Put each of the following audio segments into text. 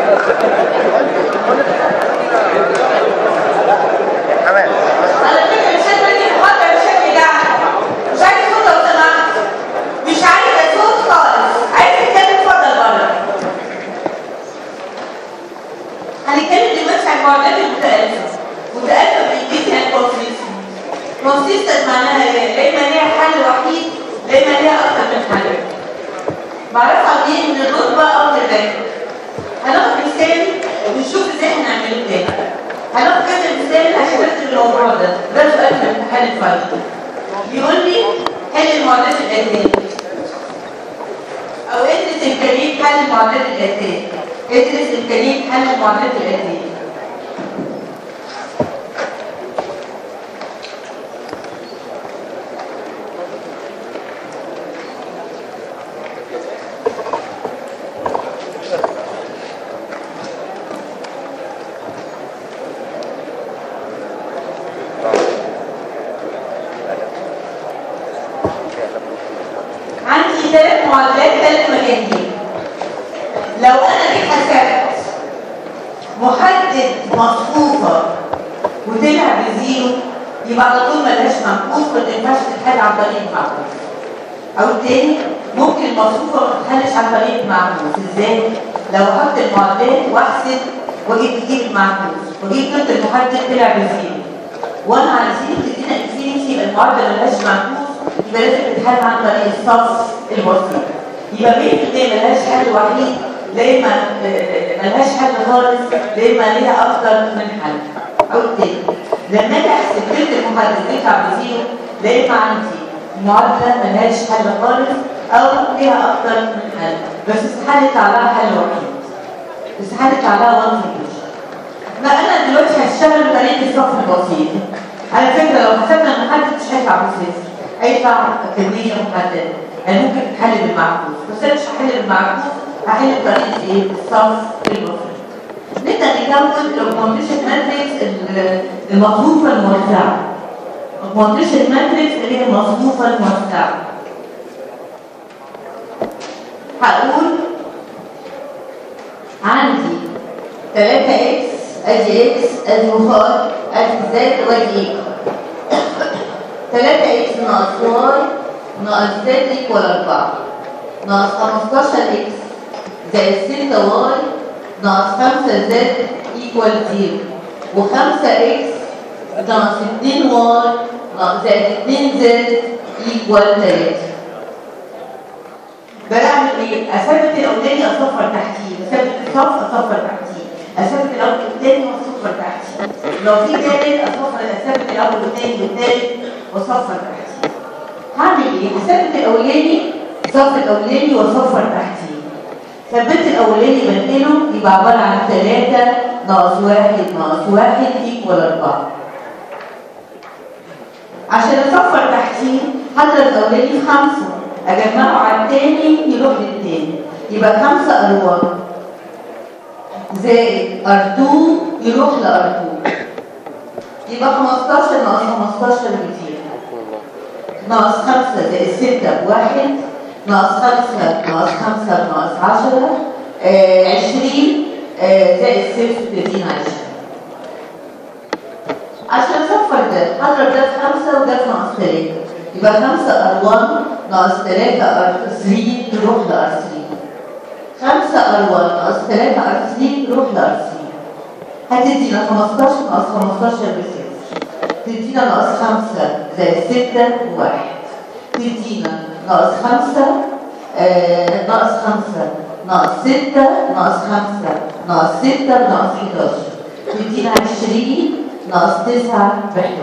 تمام على فكره مش لازم انت محاضره بالشكل ده مش عايز صوت لو سمحت مش عايزه صوت خالص عايز تتكلم اتفضل بره هنتكلم دلوقتي عن المعادلات المتألفة متألفة بالانجليزي يعني كونسيستنت كونسيستنت معناها ايه؟ لا اما ليها حل وحيد لا اما ليها اكتر من حل بعرفها منين من الرتبه او من الراتب هناخد مثال ونشوف ازاي هنعمله تاني هناخد كذا مثال عشان نرسم الموضوع ده ده سؤال من امتحان الفاينل بيقول لي حل المعادلات الاتيه او ادرس امكانيه حل المعادلات الاتيه ادرس امكانيه حل المعادلات الاتيه عندي ثلاث معادلات ثلاث مجانين لو انا جيت حسبت محدد مصفوفه وطلع بزيرو يبقى على طول ملهاش معكوس ما تنفعش تتحل عن طريق المعكوس او تاني ممكن المصفوفه ما تتحلش عن طريق المعكوس ازاي؟ لو احط المعادلات واحسب واجيب اجيب المعكوس واجيب قيمه المحدد طلع بزيرو وانا على زيرو تدينا انفينيتي يبقى المعادله ملهاش معكوس يبقى لازم تتحل عن طريق الصف الوسيط يبقى 100% ملهاش حل وحيد لا اما آه، ملهاش حل خالص لا اما ليها اكتر من حل او تاني لما اجي احسب قيمه المحدد يطلع بزيرو لا اما عندي معادله ملهاش حل خالص او ليها اكتر من حل بس استحاله يطلع لها حل وحيد استحاله يطلع لها وان سوليوشن لا انا دلوقتي هشتغل بطريقه الصف البسيط على فكره لو حسبنا المحدد مش هيطلع بصفر هيطلع كميه محدده يعني ممكن تتحل بالمعكوس بس انا مش هحل بالمعكوس هحل بطريقه ايه؟ الصف البسيط نبدا نكون الكونديشن ماتريكس المصفوفه الموزعه الكونديشن ماتريكس اللي هي المصفوفه الموزعه هقول عندي 3 اكس ادي اكس ادي واي ادي زد وادي ايكوال 3 اكس ناقص واي ناقص زد ايكوال 4 ناقص 15 اكس زائد 6 واي ناقص 5 زد ايكوال 0 و5 اكس ناقص 2 واي ناقص زائد 2 زد ايكوال 3 بعمل ايه؟ اثبت الاولاني اصفر تحتيه، اثبت الصف اصفر تحتيه، اثبت الاول والثاني واصفر تحتيه. لو في ثالث اصفر اثبت الاول والثاني والثالث واصفر تحتيه. هعمل ايه؟ هثبت الاولاني الصف الاولاني واصفر تحتيه. ثبت الاولاني بنقله يبقى عباره عن 3 ناقص 1 ناقص 1 ايكوال 4. عشان اصفر تحتيه هضرب الاولاني في 5 اجمعه على التاني يروح للتاني يبقى 5 ار 1 زائد ار 2 يروح ل ار 2 يبقى 15 ناقص 15 200 ناقص 5 زائد 6 بواحد ناقص 5 ناقص 5 ناقص 10 آه 20 آه زائد 6 30 20 عشان اصفر ده هضرب ده في 5 وده في ناقص 3 يبقى 5 ار 1 ناقص 3 ار 3 تروح ل ار 3 5 ار 1 ناقص 3 ار 3 تروح ل ار 3 هتدينا 15 ناقص 15 بصفر تدينا ناقص 5 زائد 6 بواحد تدينا ناقص 5 آه ناقص 5 ناقص 6 ناقص 5 ناقص 6 ناقص 11 تدينا 20 ناقص 9 ب 11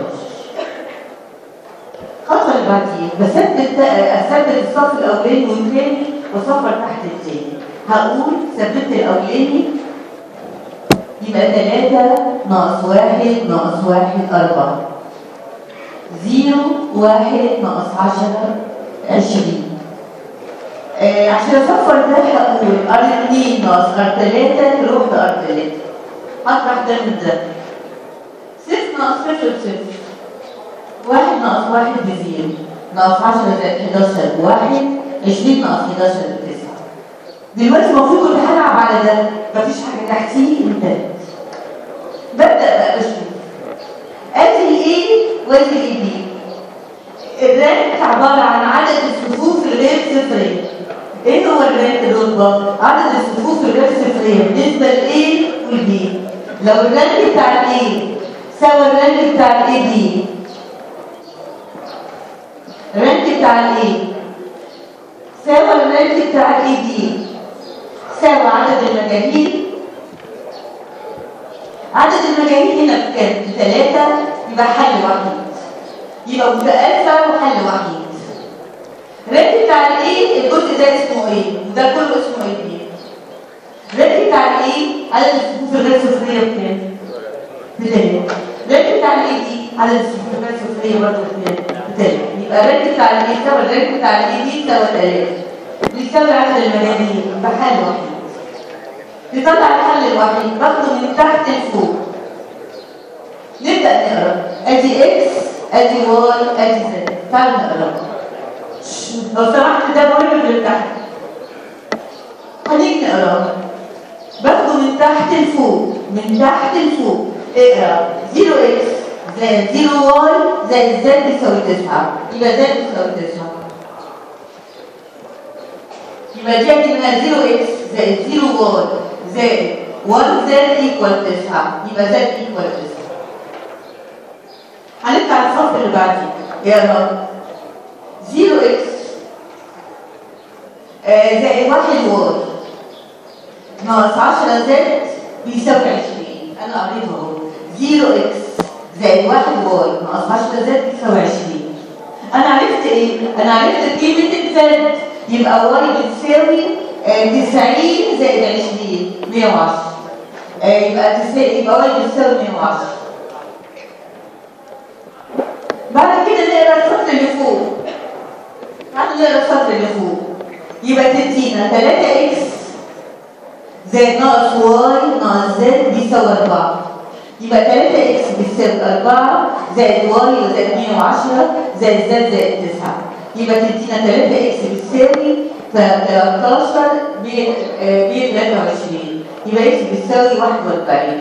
الخطوه اللي بعديه بثبت اثبت الصف الاولاني والثاني واصفر تحت الثاني هقول ثبت الاولاني يبقى 3 ناقص 1 ناقص 1 4 0 1 ناقص 10 20 آه عشان اصفر ده هقول ار 2 ناقص ار 3 تروح لار 3 هطرح ده من ده 6 ناقص 0 بصفر واحد ناقص واحد بزيرو ناقص 10 زائد 11 بواحد 20 ناقص 11 بتسعة دلوقتي المفروض كنت هلعب على ده مفيش حاجه تحتيه انتهت ببدا بقى بشوف ادي الايه وادي البي الرانك عباره عن عدد الصفوف الغير صفريه ايه هو الرانك الرتبه عدد الصفوف الغير صفريه بالنسبه لايه والبي لو الرانك بتاع الايه ساوى الرانك بتاع الاي بي الرانك بتاع الايه ساوى الرانك بتاع الاي دي ساوى عدد المجاهيل عدد المجاهيل هنا بكام؟ بثلاثة يبقى حل وحيد يبقى متألفة وحل وحيد الرانك بتاع الايه الجزء ده اسمه ايه؟ وده كله اسمه ايه بي الرانك بتاع الايه عدد الصفوف الغير صفرية بكام؟ بثلاثة الرانك بتاع الايه دي عدد الصفوف الغير صفرية برضه بكام؟ بثلاثة يبقى الرانك بتاع الايه ساوى الرانك بتاع الايه دي ساوى ثلاثة بيساوي عدد المجاهيل بحل وحيد نطلع الحل الوحيد باخده من تحت لفوق نبدا نقرا ادي اكس ادي واي ادي زد تعالوا نقرا لو سمحت ده مهم من تحت هنيجي نقرا باخده من تحت لفوق من تحت لفوق اقرا 0 اكس زائد 0 واي زائد زد بيساوي 9 يبقى زد بيساوي 9 يبقى دي هتبقى 0 اكس زائد 0 واي زائد 1 زائد ايكوال 9 يبقى زائد ايكوال 9 هنطلع الصف اللي بعديه يلا 0 اكس زائد 1 واي ناقص 10 زائد بيساوي 20 انا قريته اهو 0 اكس زائد 1 واي ناقص 10 زائد بيساوي 20 انا عرفت ايه؟ انا عرفت قيمه الزد يبقى واي بتساوي 90 زائد 20 110 يبقى تساوي يبقى واي بتساوي 110 بعد كده نقرا السطر اللي فوق تعالوا نقرا السطر اللي فوق يبقى تدينا 3 اكس زائد ناقص واي ناقص زد بيساوي 4 يبقى 3 اكس بيساوي 4 زائد واي زائد 110 زائد زد زائد 9 يبقى تدينا 3 اكس بتساوي 13 ب 23 يبقى اكس بتساوي 41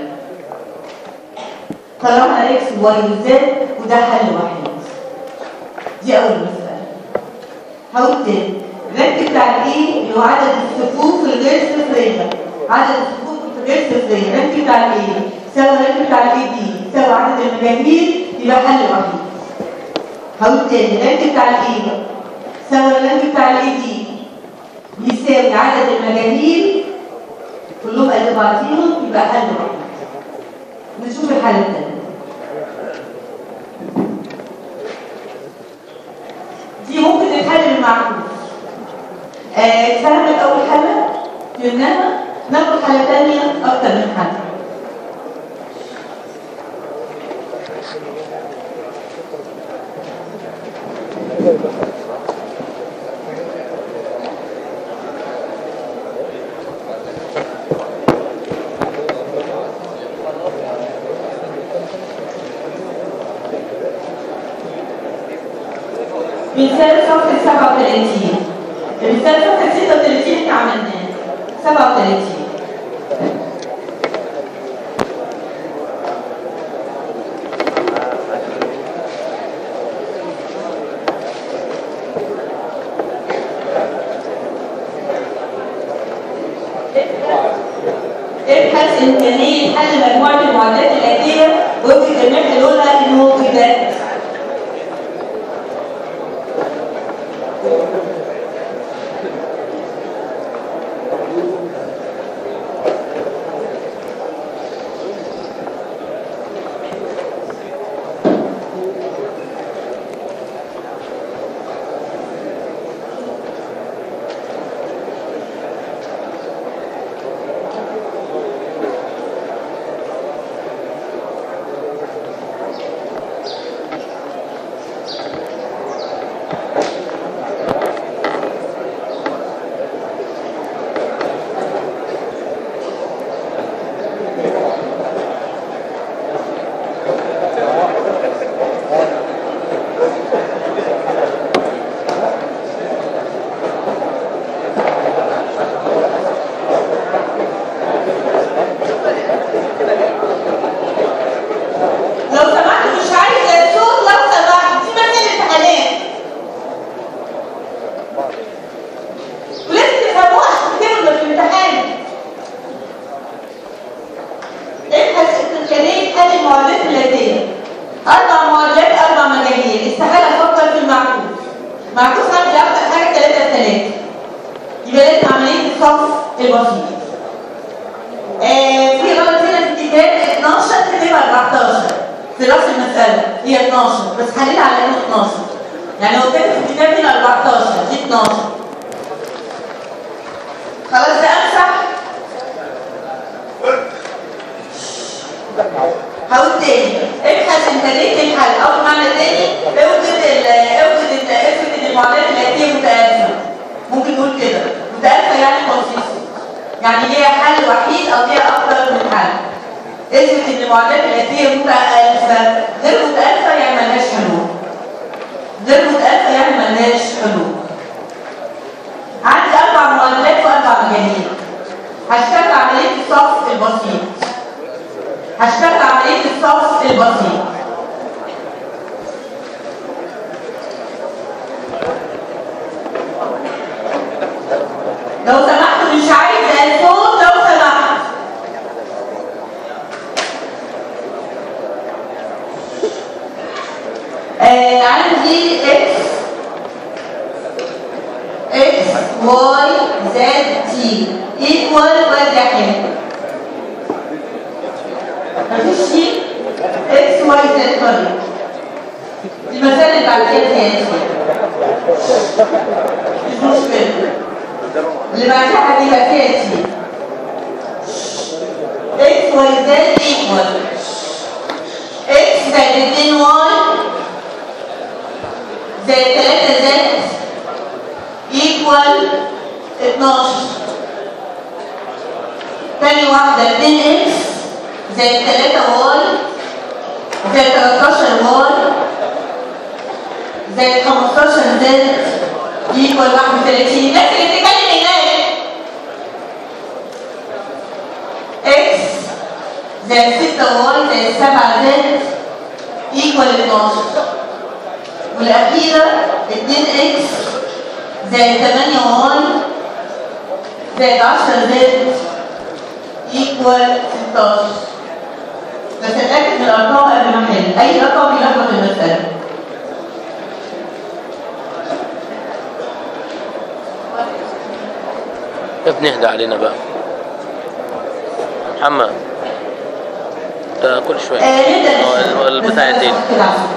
طلعنا اكس واي وزد وده حل واحد دي اول مساله هقول تاني الرانك بتاع الايه اللي هو عدد الصفوف الغير صفريه عدد الصفوف الغير صفريه الرانك بتاع الايه ساوي الرانك بتاع الايه دي ساوي عدد المجاهيل يبقى حل واحد هقول تاني الرانك بتاع الايه ساوي الرانك بتاع الايه دي بيساوي عدد المجاهيل كلهم قد بعضيهم يبقى حل واحد نشوف الحل الثاني دي ممكن تتحل بالمعكوس آه فهمت اول حاله فهمناها ناخد حاله ثانيه اكتر من حاله مثال صفحة 37 مثال صفحة 36 احنا عملناه 37 ابحث إمكانية حل مجموعة المعادلات الآتية وفق جميع حلولها الموجودات ولازم تفهموها عشان تكملوا في الامتحان ابحث امكانيه حل المعادلات الاتيه اربع معادلات اربع مجاميع استحاله افكر في المعكوس معكوس عندي اكتر حاجه 3 3 يبقى لازم عمليه الصف البسيط آه في غلط هنا في الكتاب 12 تبقى 14 في راس المساله هي 12 بس حللها على انه 12 يعني هو كاتب في الكتاب هنا 14 دي 12 خلاص ده امسح هقول تاني ابحث امكانيه الحل او بمعنى تاني اوجد ال اوجد ال افرض ان المعادلات الاتيه متآلفه ممكن نقول كده متآلفه يعني تنصيصي يعني ليها حل وحيد او ليها اكتر من حل اثبت ان المعادلات الاتيه متآلفه غير متآلفه يعني ملهاش حلول غير متآلفه يعني ملهاش حلول عندي اربع معادلات واربع مجانين هشتغل عمليه الصف البسيط هشتغل عمليه الصف البسيط لو سمحت مش عايز الصوت لو سمحت آه عندي اكس اكس واي زد تي ايكوال وادي حلو مفيش شيء اكس واي زد طريق المسائل اللي بعد كده فيها مش مشكله اللي بعدها هتبقى فيها تي اكس واي زد ايكوال اكس زائد 2 واي زائد 3 زد ايكوال 12 تاني واحدة 2 اكس زائد 3 واي زائد 13 واي زائد 15 زد ايكوال 31 الناس اللي بتتكلم هناك اكس زائد 6 واي زائد 7 زد ايكوال 12 والأخيرة 2 اكس زائد 8 واي زائد 10 زد ايكوال 16 بس اتاكد من الارقام قبل ما احل اي رقم يلخبط المساله يا ابني اهدى علينا بقى محمد ده كل شويه آه نبدا هو ال- هو البتاع بس- التاني كده عشان.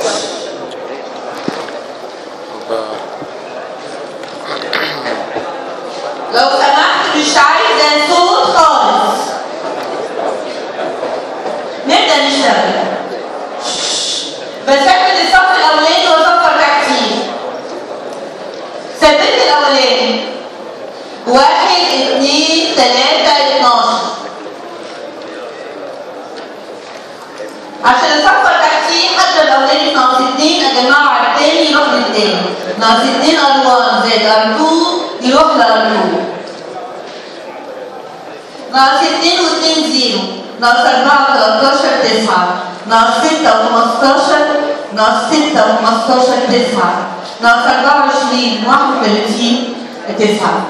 لو سمحت مش عايزه صوت خالص نبدا نشتغل بثبت الصف الاولاني واصفر تحتيه ثبت الاولاني واحد اتنين تلاته اتناشر عشان اصفر تحتيه حتى الاولاني ناقص اتنين اجمعه على التاني يروح للتاني ناقص اتنين ار 1 زائد ار 2 يروح لار 2 ناقص اتنين واتنين زيرو ناقص اربعة وتلاتاشر تسعة ناقص ستة وخمستاشر ناقص ستة وخمستاشر تسعة ناقص أربعة وعشرين واحد وتلاتين تسعة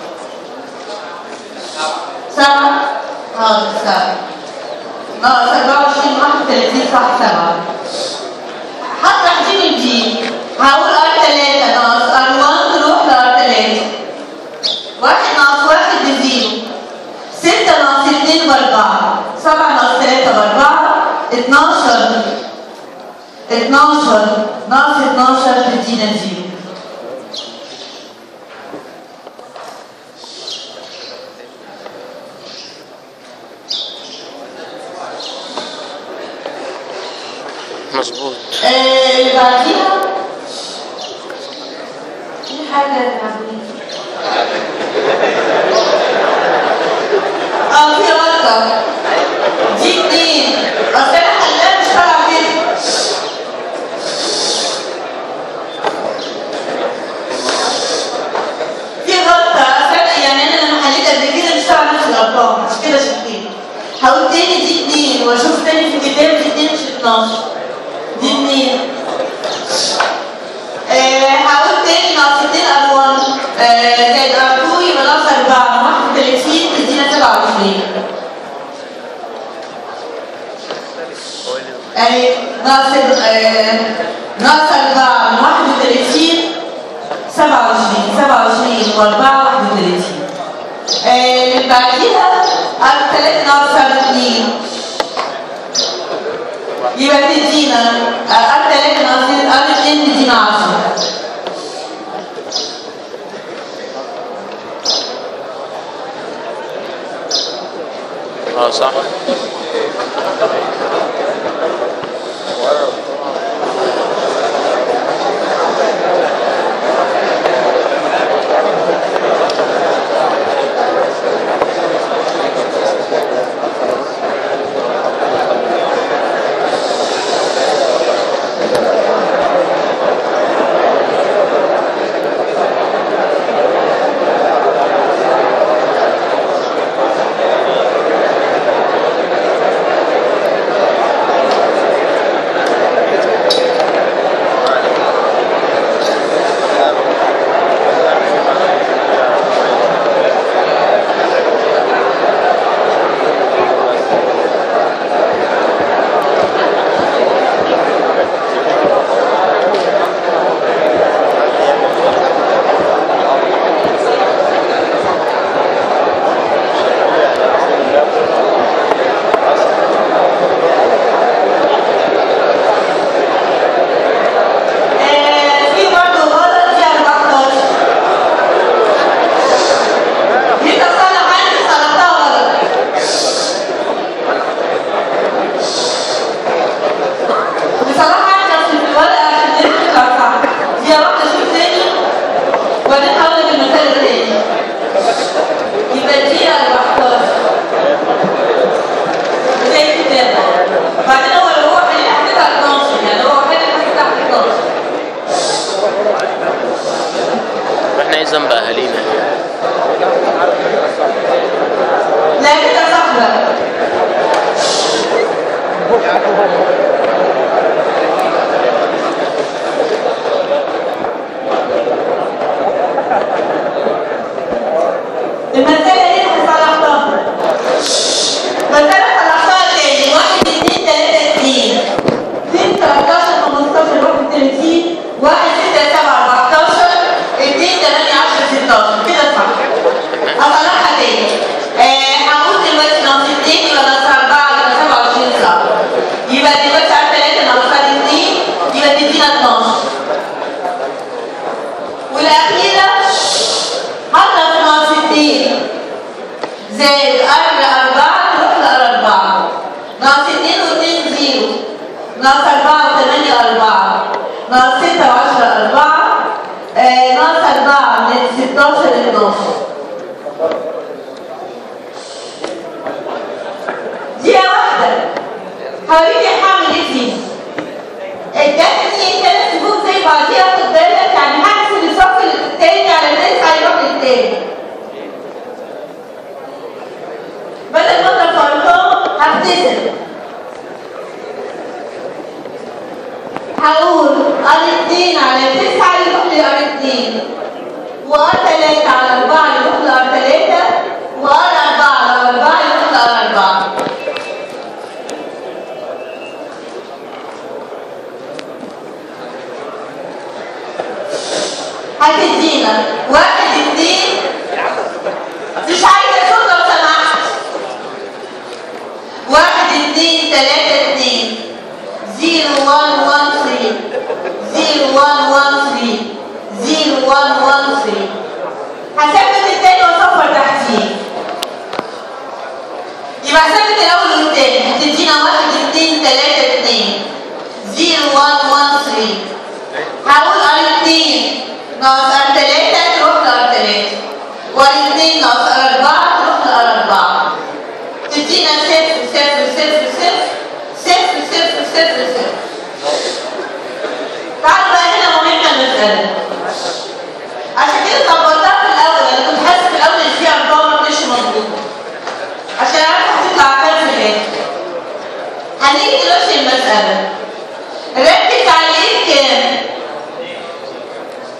سبعة حاضر سبعة ناقص 24 31 صح 7 حتى احسب الجي هقول ار 3 ناقص ار 1 تروح لار 3 واحد ناقص واحد بزيرو 6 ناقص 2 باربعة 7 ناقص 3 باربعة 12 12 ناقص 12 تدينا زيرو مظبوط آه، اللي بعديها في حاجة عاملين اه في غلطة دي اتنين اصل انا حلاها مش طالعة كده في غلطة اصل أنا- يعني انا لما حليت قبل كده مش طالعة نفس الارقام مش كده شكلين هقول تاني دي اتنين واشوف تاني في الكتاب دي اتنين مش 12 دي اتنين آه، هقول تاني ناقص اتنين ار 1 27 يعني ناقص آه، ناقص 4 من 31 27 27 و4 31 آه، اللي بعديها ار 3 ناقص ار 2 يبقى تدينا ار 3 ناقص ار 2 تدينا 10 اه صح آه، في برضه غلط في 14 دي تصلح عندي صلحتها غلط بصراحة عشان في الورقة عشان تطلع صح دي واحدة شوف تاني وبعدين هقول لك المثال تاني يبقى دي 14 زي الكتاب بعدين هو لو هو حل حطيتها 12 يعني هو حل حطيتها 11 احنا ايه ذنب اهالينا لا كده صح بقى المسألة دي صلحتها مسألة صلحتها تاني واحد اتنين تلاتة اتنين اتنين تلاتاشر خمستاشر واحد وتلاتين واحد ستة سبعة أربعتاشر اتنين تمانية عشرة ستاشر كده صح هصلحها تاني آه، هقول دلوقتي ناقص اتنين يبقى ناقص أربعة يبقى سبعة وعشرين صح يبقى دلوقتي على تلاتة ناقص اتنين يبقى تدينا اتناشر والأخيرة هضرب في ناقص اتنين زائد أربع أربعة تروح لأربعة ناقص اتنين واتنين زيرو ناقص أربعة وثمانية أربعة ناقص ستة وعشرة أربعة آه، ناقص أربعة من ستاشر اتناشر دقيقة واحدة حواليني هعمل ايه فيه؟ ادتني ثلاث صفوف زي بعضيها خد بالك يعني هحسب الصف التاني على الناس هيروح للتاني بدل ما اضرب في ارقام هختزل هقول ار اتنين على تسعة يروح لار اتنين وار تلاتة على أربعة يروح لار تلاتة وار أربعة على أربعة يروح لار أربعة هتدينا واحد اتنين مش عايزة صوت لو سمحت واحد اتنين تلاتة اتنين زيرو وان وان ثري زيرو وان وان ثري زيرو وان وان ثري هثبت التاني واصفر تحتيه يبقى هثبت الاول والتاني هتدينا واحد اتنين تلاتة اتنين زيرو وان وان ثري هقول ار اتنين ناقص ار تلاتة تروح لار تلاتة وار اتنين ناقص ار أربعة تروح لار أربعة تدينا صفر صفر صفر صفر صفر صفر صفر صفر تعالوا بقى هنا مهمة المسألة عشان كده ظبطتها في الأول أنا كنت حاسس في الأول إن في أرقام ما كانتش مظبوطة عشان أعرف هتطلع كام في الآخر هنيجي دلوقتي المسألة ركز على إيه كام؟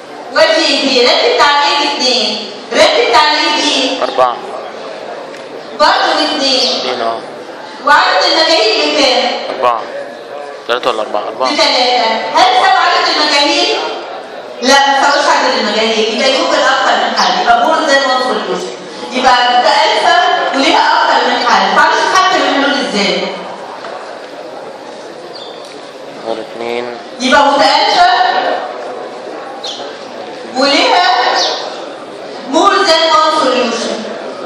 ودي دي ركز على إيه اتنين ركز على إيه دي أربعة برضه باثنين اتنين اه وعدد المجاهيل بكام؟ أربعة ثلاثة ولا أربعة؟ أربعة بثلاثة هل تساوي عدد المجاهيل؟ لا ما تساويش عدد المجاهيل يبقى يمكن أكثر من حل يبقى مور زي ما وصل يبقى ده ألفة وليها أكثر من حل تعرفش تحكم الحلول ازاي؟ غير اتنين يبقى متألفة وليها more than one solution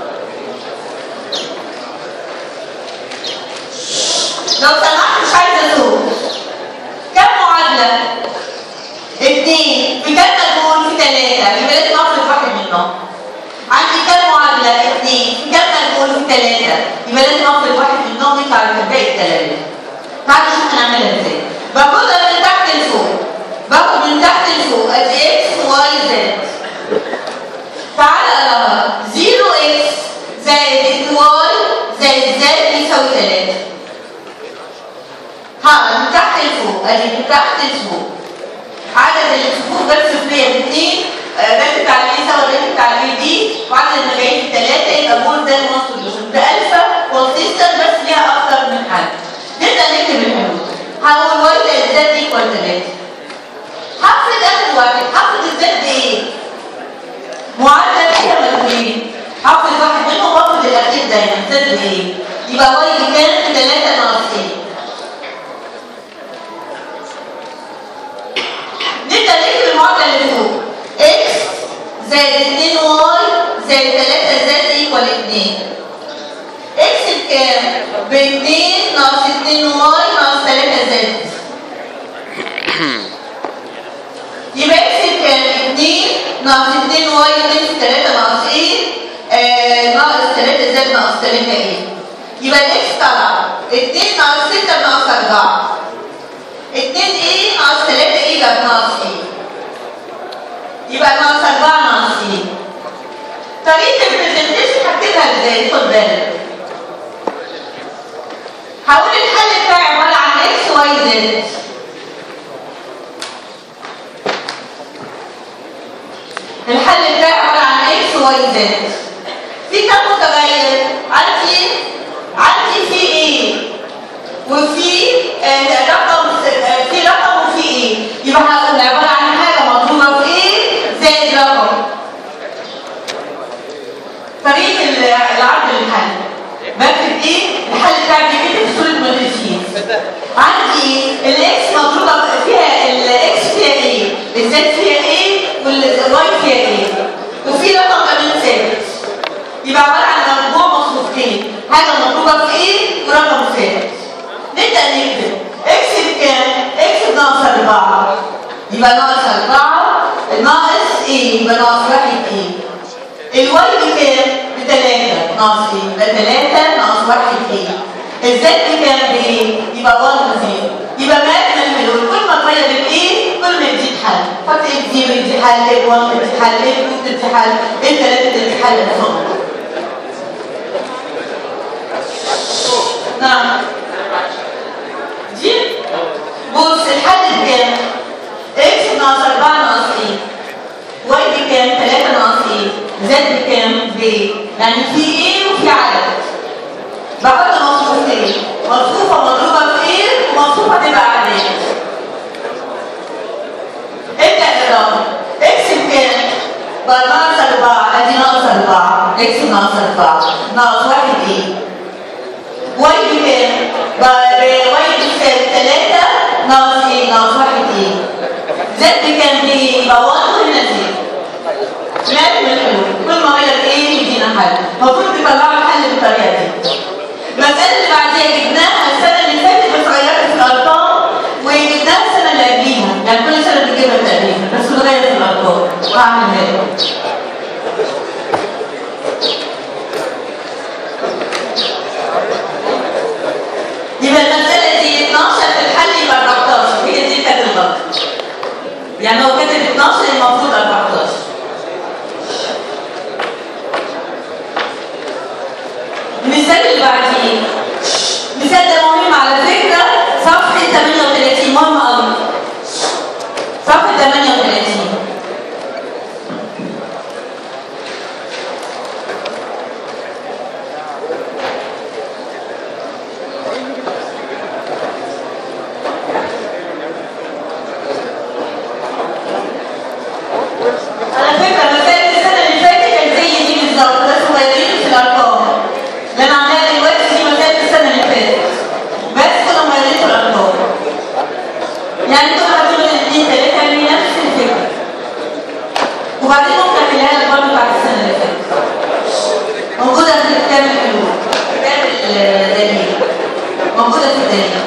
لو سمحت مش عايزة أسوق كم معادلة؟ اتنين في كم مجهول في تلاتة يبقى لازم أفرض واحد منهم عندي كم معادلة؟ اتنين في كم مجهول في تلاتة يبقى لازم أفرض واحد منهم يطلع الباقي التلاتة تعالوا نشوف هنعملها ازاي باخدها من تحت لفوق باخد من تحت لفوق ادي اكس واي زد تعالى اقراها 0 اكس زائد واي زائد زد يساوي 3 ها من تحت لفوق ادي من تحت لفوق عدد الصفوف بس فيها باثنين راتب على اليسا والراتب على اليمين دي وعدد المجاهيل ثلاثه يبقى مور ده المصل ده الفا كونسيستنت بس ليها اكتر من حل نبدا نكتب الحلول هقول واي زائد زد ايكوال 3 هفرض اخر واحد هفرض الزد ايه؟ معادله فيها مجهولين هفرض واحد منهم وافرض الاخير دايما زد ايه؟ يبقى واي بكام؟ 3 ناقص ايه؟ نبدا نكتب المعادله اللي فوق اكس زائد 2 واي زائد 3 زد ايكوال 2 اكس بكام؟ ب 2 ناقص 2 واي ناقص 3 زد يبقى اكس بكام؟ 2 ناقص 2 واي 2 في 3 ناقص ايه؟ آه ناقص 3 زد ناقص 3 ايه؟ يبقى الاكس طلع 2 ناقص 6 ناقص 4 2 ايه ناقص 3 ايه بقى ناقص ايه؟ يبقى ناقص 4 ناقص ايه؟ طريقة البرزنتيشن هكتبها ازاي؟ خد بالك هقول الحل بتاعي عبارة عن اكس واي زد الحل بتاعي عبارة عن اكس واي زد في كم متغير؟ عندي عندي في ايه وفي آه رقم آه في رقم وفي ايه يبقى هقول عبارة عن حاجة مضروبة في ايه زائد رقم طريقة العرض للحل بكتب ايه الحل بتاعي بيجي في صورة موديفيين عندي الاكس مضروبة فيها الاكس فيها ايه الزد فيها ايه والواي فيها ايه وفي رقم كمان ثابت يبقى عبارة عن مجموع مصروفتين حاجة مضروبة في ايه ورقم ثابت نبدأ نكتب اكس بكام؟ اكس بناقص 4 يبقى ناقص 4 ناقص ايه؟ يبقى ناقص 1 ايه؟ الواي بكام؟ بتلاتة ناقص ايه؟ يبقى تلاتة ناقص واحد ايه؟ الزد بكام بايه؟ يبقى 1 وزيرو يبقى ما اجمل الحلول كل ما تغير الايه كل ما يزيد حل حط ايه زيرو يدي حل ايه 1 يدي حل ايه 2 تدي حل ايه 3 تدي حل نعم دي بص الحل بكام؟ اكس ناقص 4 ناقص ايه؟ واي بكام؟ 3 ناقص ايه؟ زد بكام؟ ب يعني في ايه وفي عدد بحط مصروفتين مصروفه مضروبه في ايه ومصروفه تبقى عدد ابدا اقرا اكس بكام؟ بقى ناقص 4 ادي ناقص 4 اكس ناقص 4 ناقص 1 ايه؟ واي بكام؟ بقى واي بتساوي 3 ناقص ايه؟ ناقص 1 ايه؟ زد بكام دي؟ يبقى 1 وهنا زيرو لازم الحلول كل ما غير ايه يدينا حل المفروض تطلعوا الحل بالطريقه دي المساله اللي بعديها جبناها السنه اللي فاتت بس غيرت في الارقام وجبناها السنه اللي قبليها يعني كل سنه بنجيبها تقريبا بس بنغير في الارقام وهعمل هيك يبقى المساله دي 12 في الحل يبقى 14 هي دي كانت الغلط يعني لو كاتب 12 المفروض 14 المثال اللي بعديه المثال ده مهم على فكرة صفحة 38 مهم قوي صفحة 38 التانية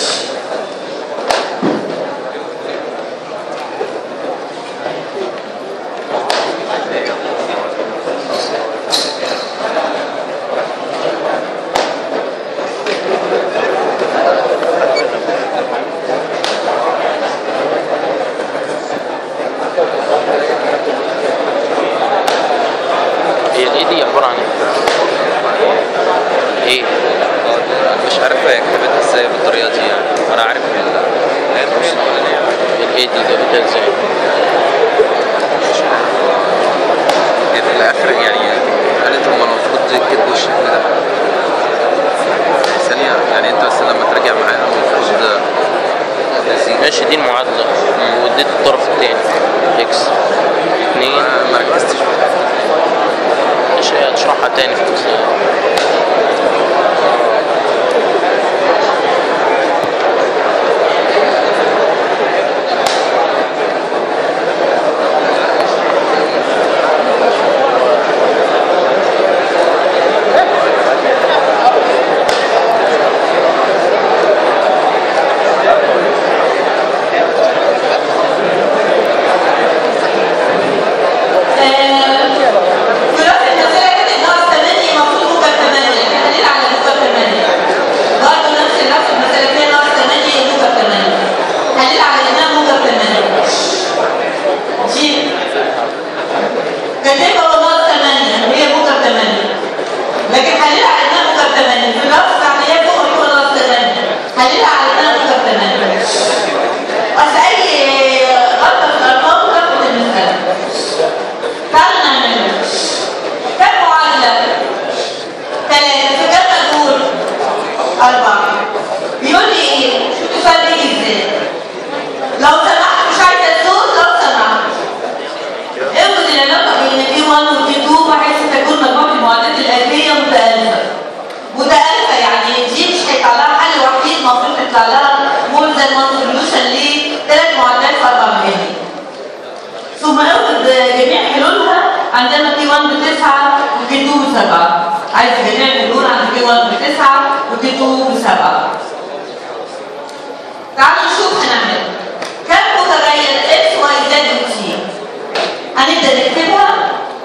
هي الايه دي عبارة عن ايه؟ ايه؟ مش عارف هي كتبتها ازاي بالطريقه دي يعني انا عارف ال- اللي هي النص الاولانيه الايه دي جابتها ازاي؟ هي في الاخر يعني قالت هم المفروض يكتبوا بالشكل ده ثانيه يعني انت بس لما تراجع معاها المفروض تزيد ماشي دي المعادلة واديت الطرف التاني اكس اتنين انا ما ركزتش في الحته دي مش هتشرحها تاني في الجزء ولو المسألة كانت ناقص 8 المفروض موجب 8 التحليل على موجب 8 برضه نفس نفس المسألة كده ناقص 8 هي موجب 8 تحليل على انها موجب 8 جيم كاتبها هو ناقص 8 وهي موجب 8 لكن حللها على انها موجب 8 في نفس عملية فوق هو ناقص 8 حللها على انها موجب 8 اصل اي غلطة في الارقام تاخد المسألة تعالوا نعملها كم معادلة؟ ثلاثة في كم مجهول؟ أربعة بيقول لي إيه؟ شوفوا السؤال بيجي إزاي؟ لو سمحت مش عايزة الصوت لو سمحت افرض العلاقة بين في 1 و في 2 بحيث تكون مجموعة المعادلات الآتية متألفة متألفة يعني دي مش هيطلع لها حل وحيد المفروض يطلع لها مور ذان وان سوليوشن لثلاث معادلات في أربع مجاميع ثم اخد جميع حلولها عندنا بي 1 بتسعة وبي 2 بسبعة عايز جميع الحلول عند بي 1 بتسعة وبي 2 بسبعة تعالوا نشوف هنعمل كم متغير اكس واي زد وتي هنبدا نكتبها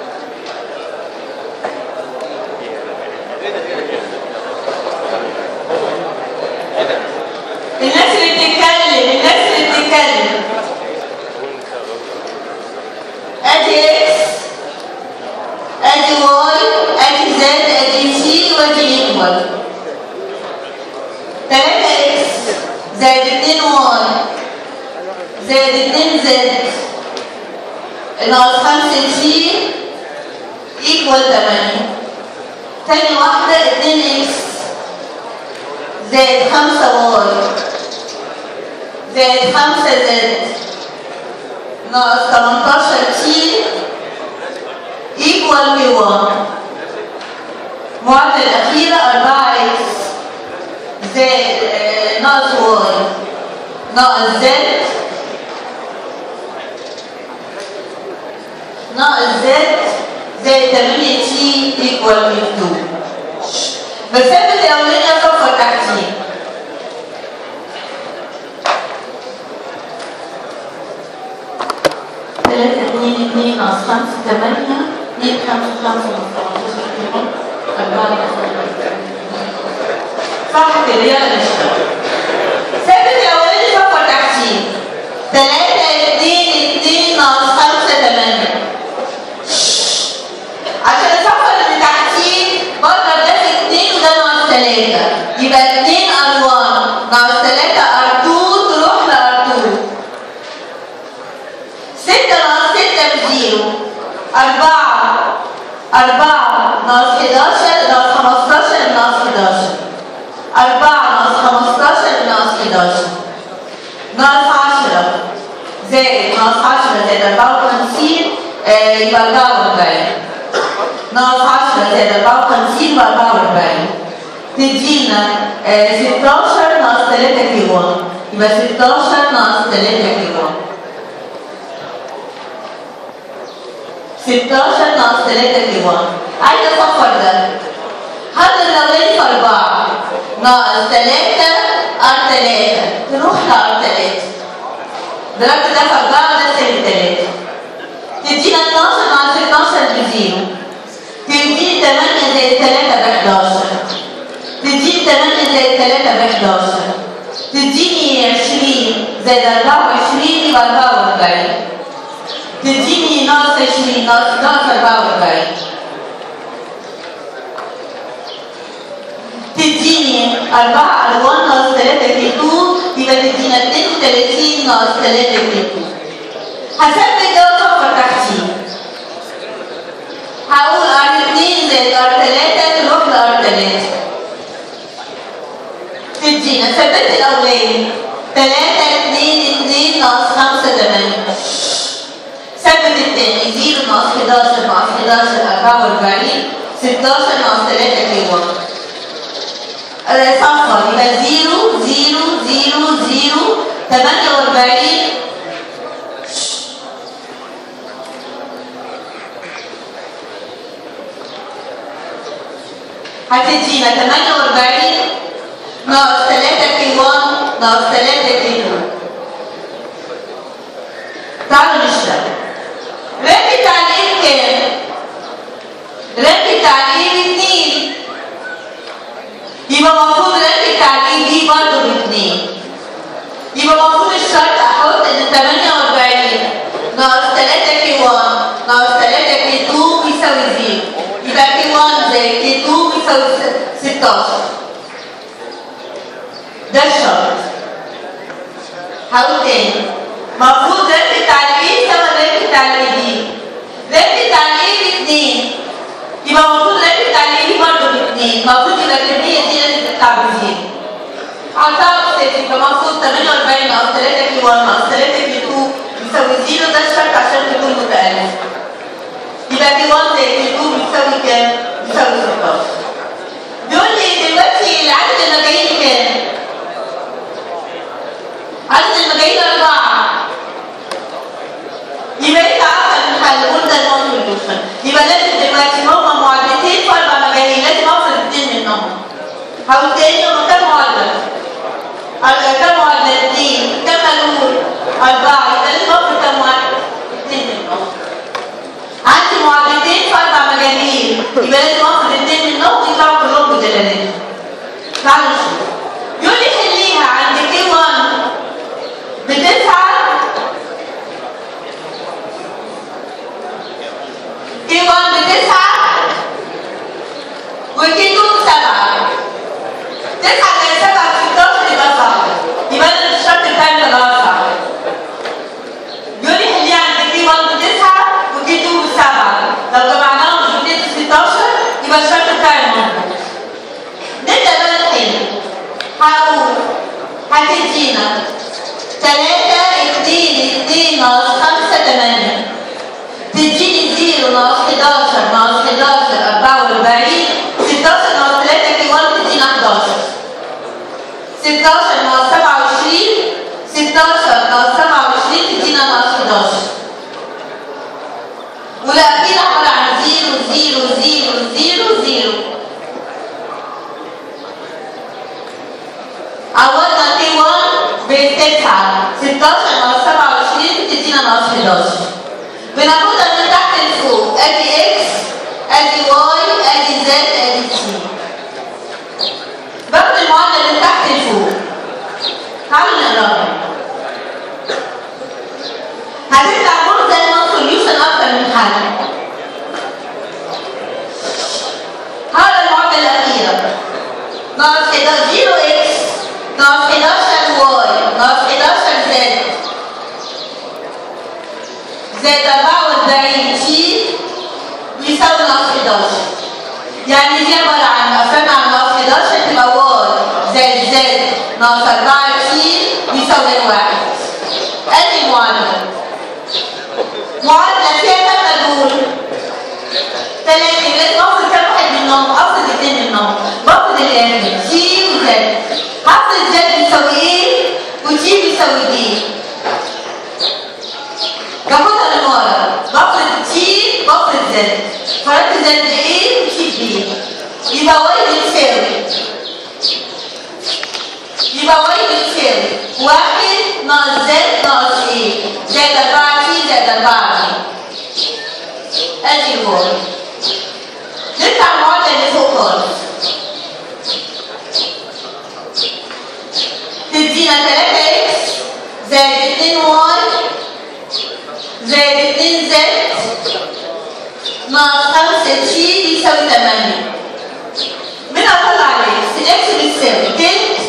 الناس اللي بتتكلم الناس اللي بتتكلم ادي اكس ادي واي ادي زد ادي سي وادي ايكوال 3 اكس زائد 2 واي زائد 2 زد ناقص 5 سي ايكوال 8 تاني واحدة 2 اكس زائد 5 واي زائد 5 زد ناقص 18 تي ايكوال بي 1 المعادلة الأخيرة 4 اكس زائد آه، ناقص واي ناقص زد ناقص زد زائد 8 تي ايكوال بي 2 مسافة الأولانية صفر تحتيه ثلاثة اثنين اثنين ناقص خمسة ثمانية اثنين خمسة خمسة ناقص خمستاشر كيلو أربعة صح كده يلا نشتغل ثابت الأولاني صفر تحتيه ثلاثة اثنين اثنين ناقص خمسة ثمانية عشان أصفر اللي تحتيه بره ده في اثنين وده ناقص ثلاثة يبقى اثنين أر1 ناقص ثلاثة أر2 تروح لأر2 ستة ناقص ستة بزيرو أربعة أربعة ناقص حداشر ناقص خمستاشر ناقص حداشر أربعة ناقص خمستاشر ناقص حداشر ناقص عشرة زائد ناقص عشرة زائد أربعة وخمسين آه، يبقى أربعة وأربعين ناقص عشرة زائد أربعة وخمسين يبقى أربعة وأربعين تدينا آه، ستاشر ناقص تلاتة كيلو يبقى ستاشر ناقص تلاتة كيلو 16 ناقص 3 كي 1 عايزه اصفر ده هضرب الاولاني في 4 ناقص 3 ار 3 تروح لار 3 ضربت ده في 4 وده سالب 3 تدينا 12 ناقص 12 بزيرو تديني 8 زائد 3 ب 11 تديني 8 زائد 3 ب 11 تديني 20 زائد 24 يبقى 44 تديني ناقص 20 ناقص ناقص 44 تديني 4 ألوان ناقص 3 كي 2 يبقى تدينا 32 ناقص 3 كي 2 هثبت ده وصفر تحتيه هقول ار 2 زائد ار 3 تروح لار 3 تدينا ثبت الاولاني 3 2 2 ناقص 5 8 ثبت الثاني 0 ناقص 11 ناقص 11 44 16 ناقص 3 كي 1 صفر يبقى 0 0 0 0 48 هتدينا 48 ناقص 3 كي 1 ناقص 3 كي 2 تعالوا نشتغل رقم التعليم كام؟ رقم التعليم 2 يبقى المفروض رقم التعليم دي برضه باتنين يبقى المفروض الشرط احط ان 48 ناقص 3 كي 1 ناقص 3 كي 2 يساوي 0 يبقى كي 1 زائد كي 2 يساوي 16 ده الشرط هقول تاني المفروض رقم التعليم يساوي رقم التعليم رقم التعليم 2 يبقى المفروض رقم التعليمي برضه باثنين المفروض يبقى الكمية دي لازم تطلع بزيرو حطها بصفر يبقى المفروض 48 ناقص 3 كي 1 ناقص 3 كي 2 يساوي زيرو ده الشرط عشان تكون متألف يبقى كي 1 زائد كي 2 بيساوي كام؟ بيساوي 16 بيقول لي دلوقتي العدد المجاهيل كام؟ عدد المجاهيل أربعة يبقى انت عارفه الحل قول ده نون سوليوشن يبقى لازم دلوقتي هما معادلتين في اربع مجاهيل لازم افصل اثنين منهم هقول تاني هما كام معادله؟ أر- كام معادله؟ اثنين كام هنقول؟ اربعه يبقى لازم افصل كام معادله؟ اثنين منهم عندي معادلتين في اربع مجاهيل يبقى لازم افصل اثنين منهم يطلعوا كلهم بدلالات تعالوا نشوف يقول لي حليها عند كي 1 بتسعه كي 1 بتسعة وكي 2 بسبعة تسعة زائد سبعة في 16 يبقى صح يبقى أنا الشرط الثاني طلعها صح يقول لي حليه عند كي 1 بتسعة وكي 2 بسبعة لو جمعناهم ب 2 ب 16 يبقى الشرط الثاني مظبوط نبدأ بقى نحل هقول هتدينا 3 2 2 ناقص 5 8 تديني 0 ناقص 11 ناقص 11 44 16 ناقص 3 كي 1 تدينا 11 16 ناقص 27 16 ناقص 27 تدينا ناقص 11 والأخيرة عبارة عن 0 0 0 0 0 عوضنا كي 1 ب 9 16 ناقص 27 تدينا ناقص 11 بناخدها من تحت لفوق ادي اكس ادي واي ادي زد ادي سي باخد المعادله من تحت لفوق تعالوا نقراها هتطلع برضه زي ما سوليوشن اكتر من حل هقرا المعادله الاخيره ناقص 11 0 اكس ناقص 11 واي ناقص 11 زد زائد 44 تي بيساوي ناقص 11 يعني دي عبارة عن قسمنا على ناقص 11 تبقى واي زائد زد ناقص 4 تي بيساوي واحد ادي المعادلة معادلة فيها كام مجهول؟ ثلاثة لازم افصل كام واحد منهم؟ افصل اثنين منهم باخد الآخر تي وزد هفصل زد بيساوي ايه؟ وتي بيساوي دي باخدها من ورا بفرض تي بفرض زد فرضت زد ايه وتي بي يبقى واي بتساوي يبقى واي بتساوي واحد ناقص زد ناقص ايه؟ زائد 4 تي زائد 4 تي ادي الواي نرجع المعادلة اللي فوق خالص تدينا 3 اكس زائد 2 واي زائد 2 زد ناقص 5 تي بيساوي 8 من اطلع الاكس الاكس بتساوي تلت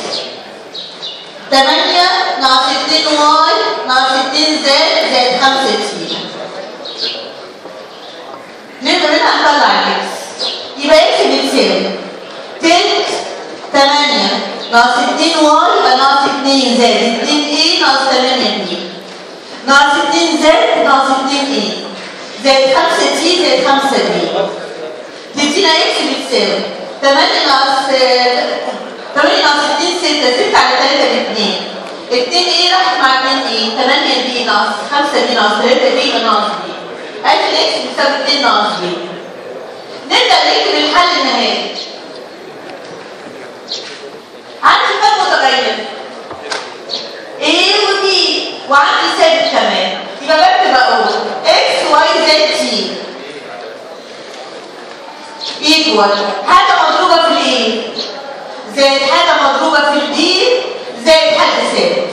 8 ناقص 2 واي ناقص 2 زد زائد 5 تي نقدر منها نطلع الاكس يبقى اكس بتساوي تلت 8 ناقص 2 واي يبقى ناقص 2 زائد 2 ايه ناقص 8 بي ناقص 2 زد ناقص 2 ايه زائد 5 تي زائد 5 بي تدينا اكس بتساوي 8 ناقص 8 ناقص 2 6 6 على 3 ب 2 2 ايه راحت مع 2 ايه 8 بي ناقص 5 بي ناقص 3 بي يبقى ناقص بي ادي الاكس بتساوي 2 ناقص بي نبدا نكتب الحل النهائي عندي كام متغير A و B وعندي ثابت كمان يبقى بكتب اقول x y z t equal حاجه مضروبه في الايه زائد حاجه مضروبه في البي زائد حد ثابت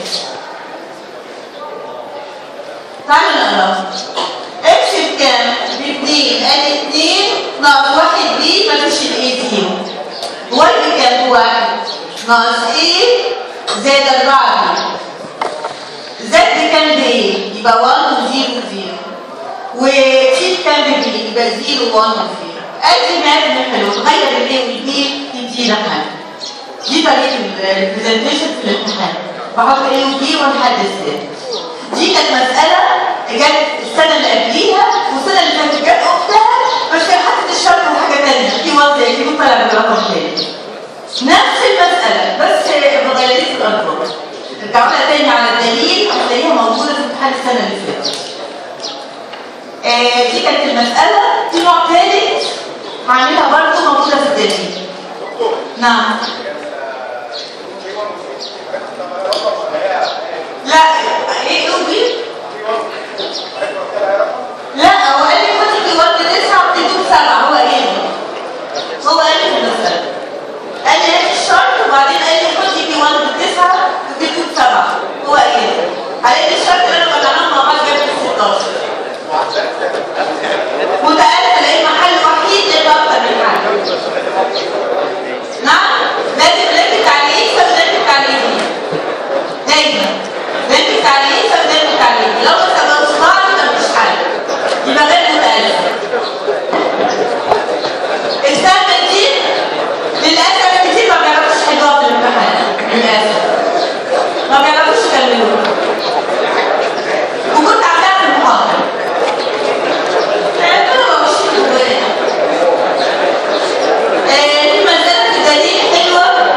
تعالوا نقرا x بكام؟ ب 2 ادي 2 ناقص 1 بي مفيش الاي زيرو y بكام؟ بواحد ناقص ايه زائد 4 بي زد بكام بايه؟ يبقى 1 و 0 و 0 وتي بكام ببي؟ يبقى 0 1 و 0 ادي ماب حلو تغير الايه والبي تدينا حاجه دي طريقه البرزنتيشن في الامتحان بحط ايه وبي ونحدد الثابت دي كانت مساله جت السنه اللي قبليها والسنه اللي فاتت جت اختها بس كان حاطط الشرط وحاجه ثانيه في وضع يجيبوا طلع برقم تاني نفس المساله بس مغيرين في الارقام ارجعوا لها تاني على الدليل هتلاقيها موجوده في امتحان السنه اللي فاتت آه دي كانت المساله في نوع ثالث هعملها برضه موجوده في الدليل نعم لا ايه قولي لا هو قال لي خدي في ورد تسعه وتدوب سبعه هو ايه هو قال لي في المساله قال لي هات الشرط وبعدين قال لي خدي في ورد تسعه وتدوب سبعه هو ايه قال لي الشرط اللي انا بجمعهم مع بعض جاب لي 16 متألف لقيت محل وحيد يبقى اكتر من حل نعم لازم نركز على ايه فبنركز على ايه دايما نركز على ايه فبنركز على ايه لو ما سبقوش بعض يبقى مفيش حل يبقى غير متألف السنة دي للأسف كتير ما بيعرفوش يحلوها في الامتحان للأسف ما بيعرفوش يكملوها وكنت عاملاها في المحاضرة ربنا ما مشيت جوانا آه، في مسألة الدليل حلوة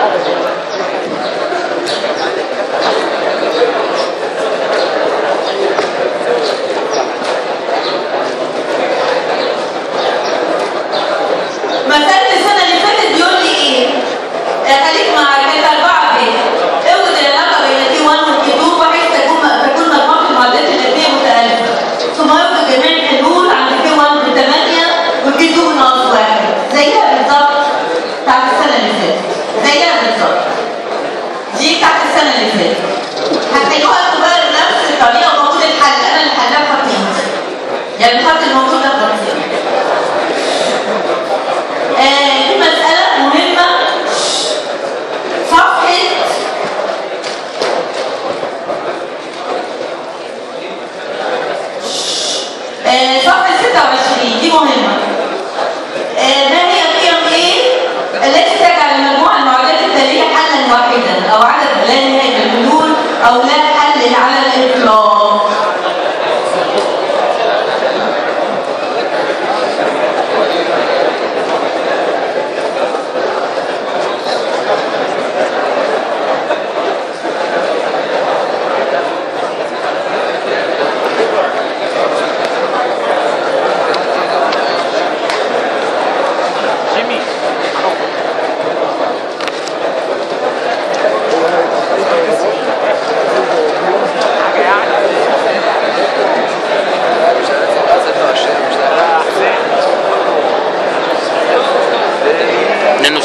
مسألة السنة اللي فاتت بيقول لي ايه؟ آه، خليك مع كانت أربعة بيه اوجد العلاقة بين تي 1 وتي 2 بحيث تكون تكون مجموعة المعادلات الآتية متألفة ثم يوجد جميع الحلول عند تي 1 ب 8 وتي 2 ناقص 1 زيها بالظبط بتاعت السنة اللي فاتت زيها بالظبط دي بتاعت السنة اللي فاتت هتلاقوها انتوا بقى بنفس الطريقة وموجود الحل أنا اللي حلها بخطين يعني الخط الموجود ده خطين آه، في مسألة مهمة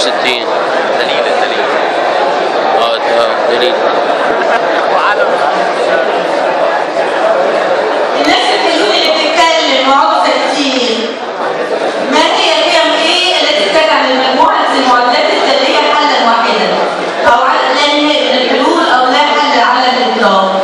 60 دليل الدليل اه ده دليل الناس الحلوين اللي بتتكلم وعاوزه كتير ما هي قيم ايه التي تجعل المجموعه في المعادلات الذريه حلا واحدا او على لا نهائي من الحلول او لا حل على الاطلاق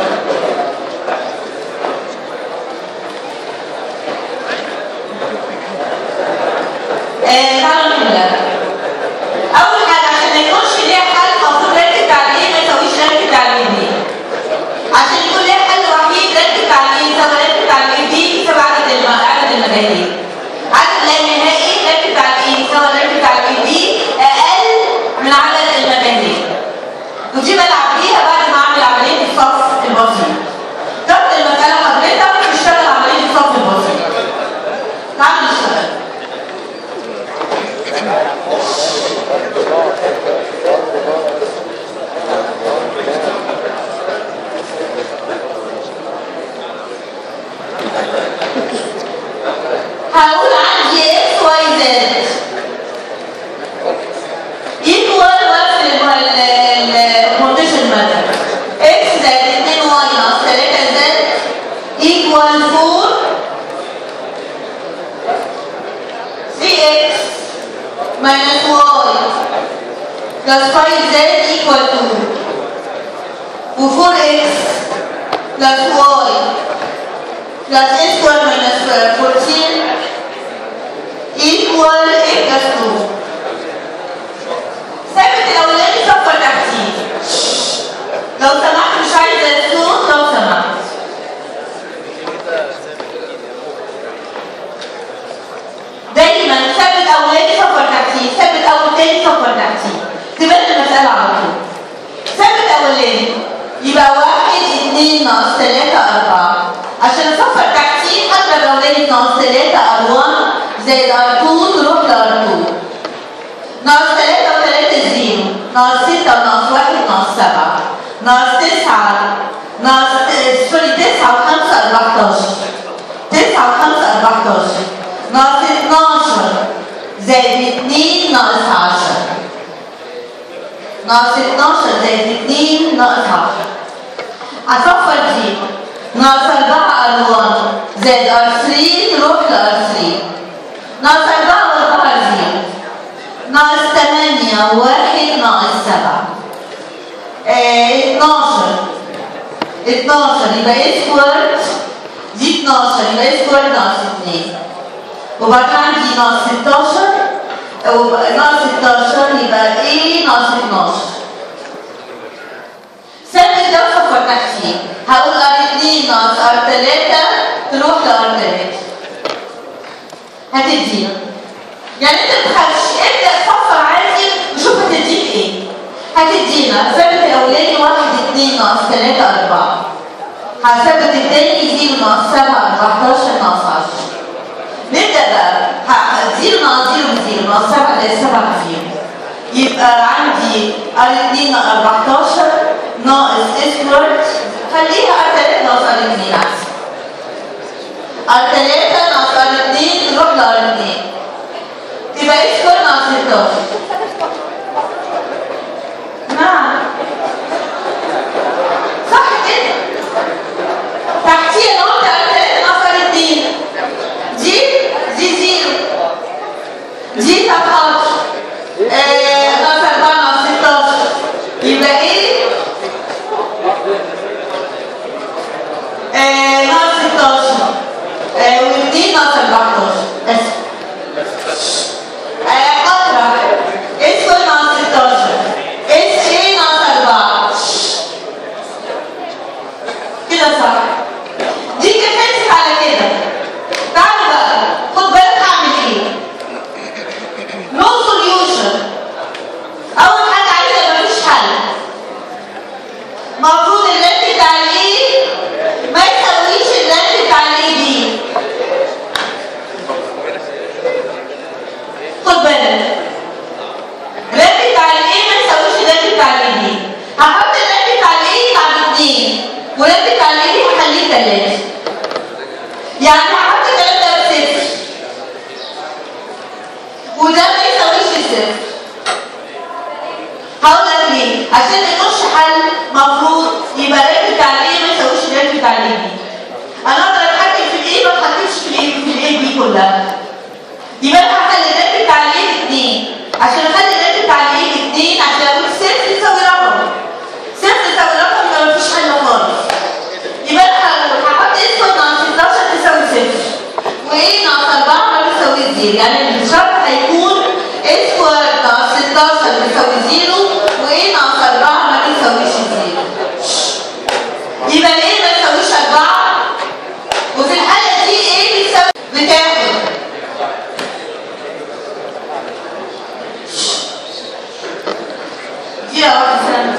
آه، تعالوا نحلها. اول حاجه عشان ما يكونش ليها حل المفروض ركز تعليم ما يساويش ركز تعليم دي عشان يكون ليها حل وحيد ركز تعليم سواء ركز تعليم دي يساوي عدد الم... عدد المجاهيل عدد لا نهائي ركز تعليم سواء ركز تعليم دي اقل من عدد المجاهيل ودي بلعب بيها بعد ما اعمل عمليه الصف البسيط تاخد المساله حضرتك وتشتغل عمليه الصف البسيط تعالوا نشتغل هقول عندي اكس واي زد ايكوال وقت الموتيشن ميثود اكس زائد 2 واي ناقص 3 زد ايكوال 4 3 اكس minus y plus 5z equal to و 4x plus y plus a square minus 14 equal a plus 2 ثابت الاولاني صفر تحتيه لو سمحت مش عايزه الصوت لو سمحت دايما ثابت اولاني صفر تحتيه ثابت اول تاني صفر تحتيه تبان المساله على طول ثابت اولاني يبقى واحد اتنين ناقص تلاتة أربعة عشان أصفر تحتيه أضرب أولاني ناقص تلاتة ار 1 زائد ار 2 تروح لار 2 ناقص تلاتة وتلاتة زيرو ناقص ستة وناقص واحد ناقص سبعة ناقص تسعة ناقص سوري تسعة وخمسة أربعتاشر تسعة وخمسة أربعتاشر ناقص اتناشر زائد اتنين ناقص عشرة ناقص 12 زائد 2 ناقص 10 هصفر دي ناقص 4 ار 1 زائد ار 3 تروح لار 3 ناقص 4 و4 زيرو ناقص 8 و1 ناقص 7 آه 12 12 يبقى ايه سكوير دي 12 يبقى ايه سكوير ناقص 2 وبعدين عندي ناقص 16 أو ناقص 16 يبقى ايه ناقص 12 ثابت ده صفر تحتيه هقول ار 2 ناقص ار 3 تروح لار 3 هتدينا يعني انت ما تخافش ابدا صفر عادي وشوف هتديك ايه هتدينا ثابت الاولاني 1 2 ناقص 3 4 هثبت التاني 0 ناقص 7 14 ناقص 10 نبدا بقى ه- زيرو ناقص زيرو بزيرو ناقص سبعة زائد سبعة بزيرو يبقى عندي ار 2 14 ناقص اسكوارد خليها ار 3 ناقص ار 2 احسن ار 3 ناقص ار 2 تروح لار 2 تبقى اسكوارد ناقص 16 نعم صح كده تحتيه انا قلت ار 3 ناقص ار 2 دي دي زيرو دي طبقات آه ناقص 4 ناقص 16 يبقى ايه؟ آه ناقص 16 آه و2 ناقص 14 اسف آه اقرا اس كل ناقص 16 اس ايه ناقص 4 كده صح دي كفايه على كده تعالوا بقى خد بالك هعمل ايه نو سوليوشن اول حاجه عايزه مفيش حل المفروض الرد بتاع الايه ما يساويش الرد بتاع الايه دي خد بالك الرد بتاع الايه ما يساويش الرد بتاع الايه دي هحط الرد بتاع الايه بعد اتنين والرد بتاع الايه دي هخليه تلاته يعني هحط تلاته بصفر وده ما يساويش الصفر عشان نخش حل مفروض يبقى الريت بتاع الايه ما يساويش الريت بتاع الاي بي انا اقدر اتحكم في الايه ما اتحكمش في الايه في الاي بي كلها يبقى انا هخلي الريت بتاع الايه باثنين عشان اخلي الريت بتاع الايه باثنين عشان اقول صفر يساوي رقم صفر يساوي رقم يبقى مفيش حل خالص يبقى انا هقول هحط اسود ناقص 16 تساوي صفر وايه ناقص 4 ما بيساوي زيرو يعني الشرط هيكون اسود ناقص 16 بيساوي زيرو وايه ناقص 4 ما بيساويش زيرو يبقى الايه ما يساويش 4 وفي الحالة دي ايه بتساوي بتاخد دي يا واحد سنة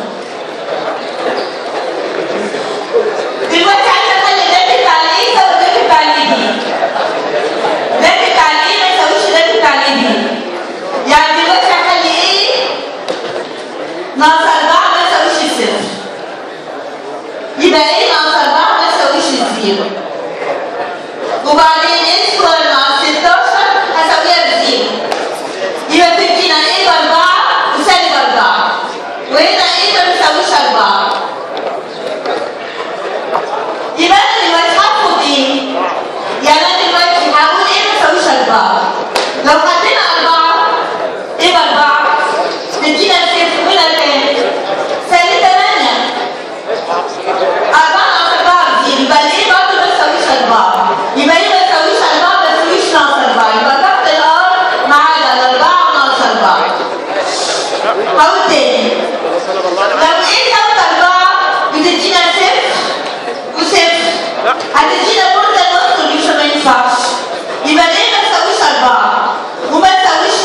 دلوقتي عايزة اخلي الراتب بتاع الايه يساوي الراتب بتاع الايه دي الراتب بتاع الايه ما يساويش الراتب بتاع الايه دي يعني دلوقتي هخلي ايه ناقص 4 ما يساويش الصفر يبقى ايه ناقص 4 ما يساويش الزيرو وبعدين ايه سكوير ناقص 16 هساويها بزيرو يبقى تدينا ايه باربعة وسالب اربعة وهنا ايه ما بيساويش اربعة يبقى انا دلوقتي هاخد ايه؟ يعني انا دلوقتي هقول ايه ما يساويش اربعة لو حطينا اربعة ايه باربعة؟ تدينا صفر هنا كام؟ سالب 8 أربعة ناقص أربعة بزيرو يبقى الإيه برضه ما يساويش أربعة يبقى إيه ما يساويش أربعة ما يساويش ناقص أربعة يبقى ضغط الآر معانا الأربعة وناقص أربعة هقول تاني لو إيه زود أربعة بتدينا صفر وصفر هتدينا برضه نص سوليوشن ما ينفعش يبقى الإيه ما يساويش أربعة وما يساويش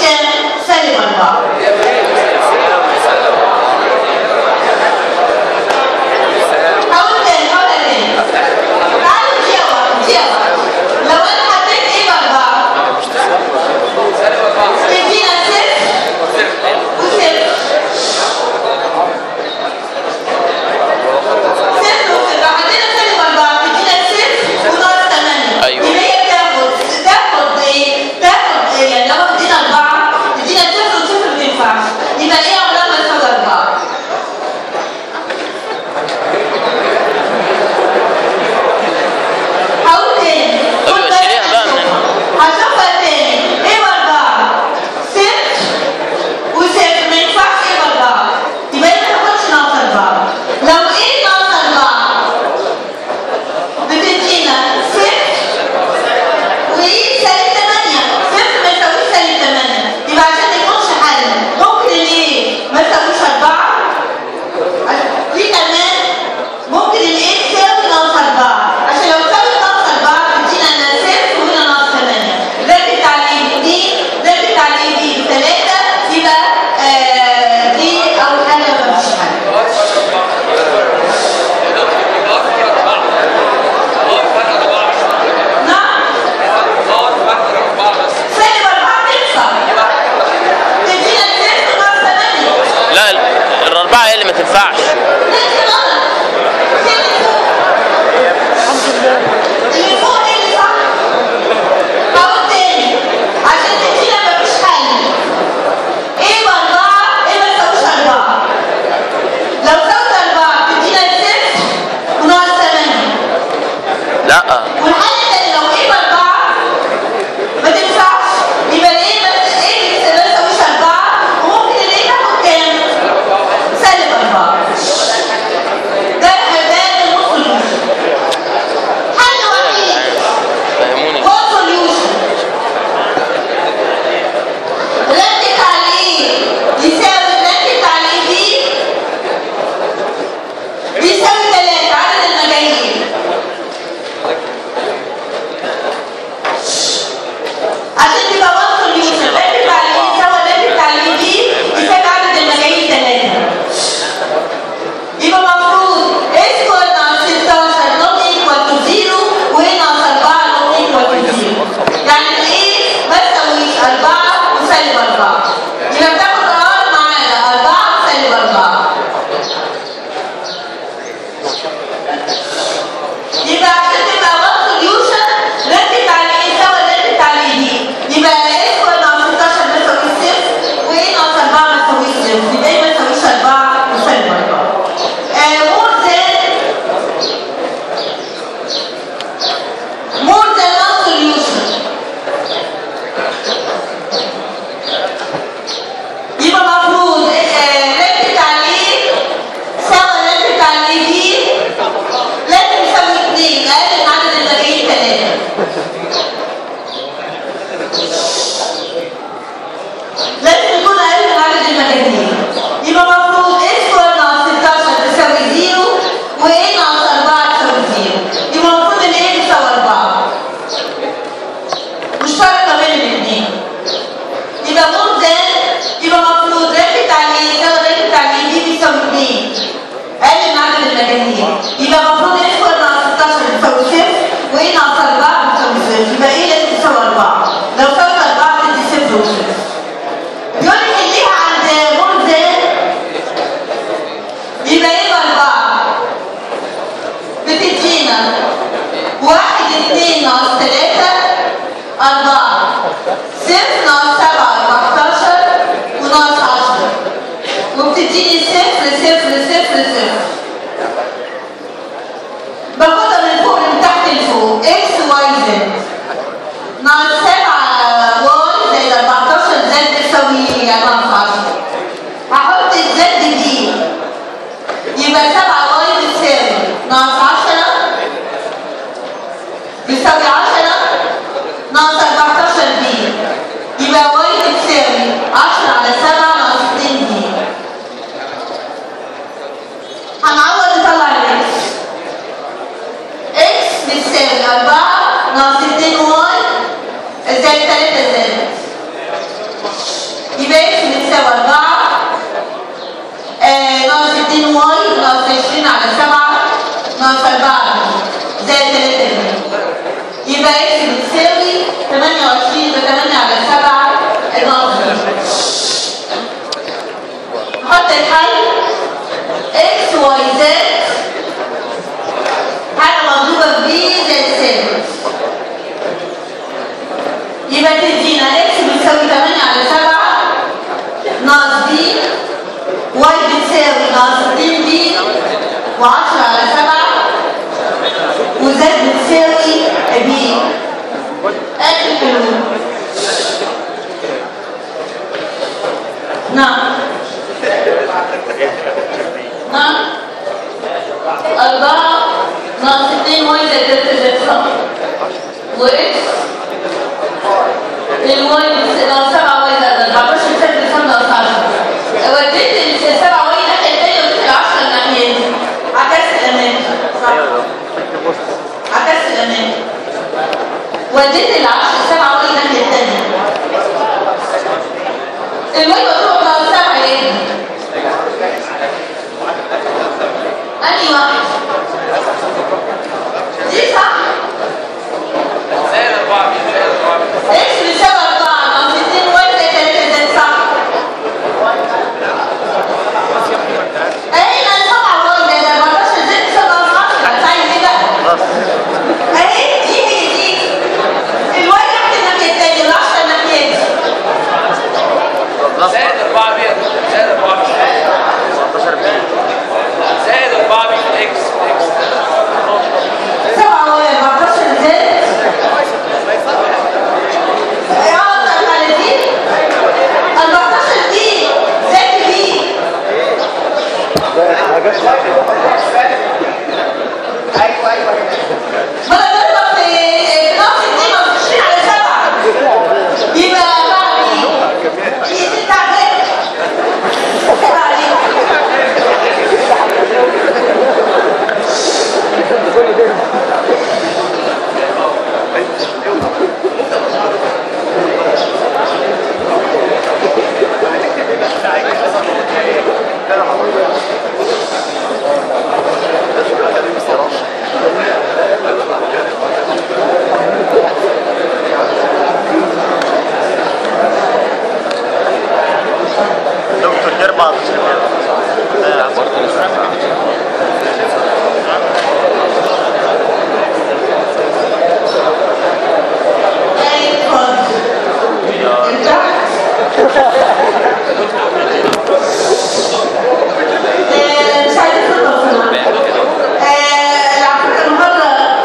تديني صفر صفر صفر صفر باخدها من فوق من تحت لفوق اكس واي زد ناقص 7 واي زائد 14 زد تساوي يعني ناقص 10 هحط الزد دي يبقى 7 واي بتساوي ناقص 10 بيساوي 10 ناقص 14 دي يبقى واي بتساوي 10 على 7 ناقص 2 دي هنعوض نطلع الاكس اكس بتساوي 4 ناقص 2 واي زائد 3 زائد يبقى اكس بتساوي 4 آه، ناقص 2 واي ناقص 20 على 7 ناقص 4 زائد 3 دي يبقى اكس بتساوي 28 ب 8 على 7 ناقص نحط الحل اكس واي زد حاجه مضروبه في بي زائد ثابت يبقى تدينا اكس بتساوي 8 على 7 ناقص بي واي بتساوي ناقص 2 بي و10 على 7 وزد بتساوي بي اخر حلول نعم نعم أربعة ناقص اتنين واي زائد تلاتة زائد سبعة وإكس الواي بتس- ناقص سبعة واي زائد أربعتاشر زائد تسعة ناقص عشرة وديت السبعة واي الناحية التانية وديت العشرة الناحية دي عكس الأمان صح عكس الأمان وديت العشرة سبعة واي الناحية التانية الواي مضروب ناقص سبعة ايه؟ أنهي واحد؟ دي صح؟ زائد 4 زائد 4 اكس بيساوي 4 ناقص 2 واي زائد 3 زائد صح؟ اهي ناقص 7 واي زائد 14 زائد تساوي ناقص 10 هتعمل ايه بقى؟ اهي دي هي دي الواي تحت الناحية التانية والعشرة الناحية دي زائد 4 بي زائد 4 بي 19 بي زائد 4 بي اكس اكس 7 واي 14 زائد يقعد على دي 14 دي زائد دي ايوه ايوه ما انا بضرب في في نص 2 ناقص 20 على 7 يبقى بعد ايه؟ دي تعبان كده عليك دكتور دي 14 لا برضه لسه ايه اتفضل انت آه، مش عايزه تفضل آه، على فكره المحاضره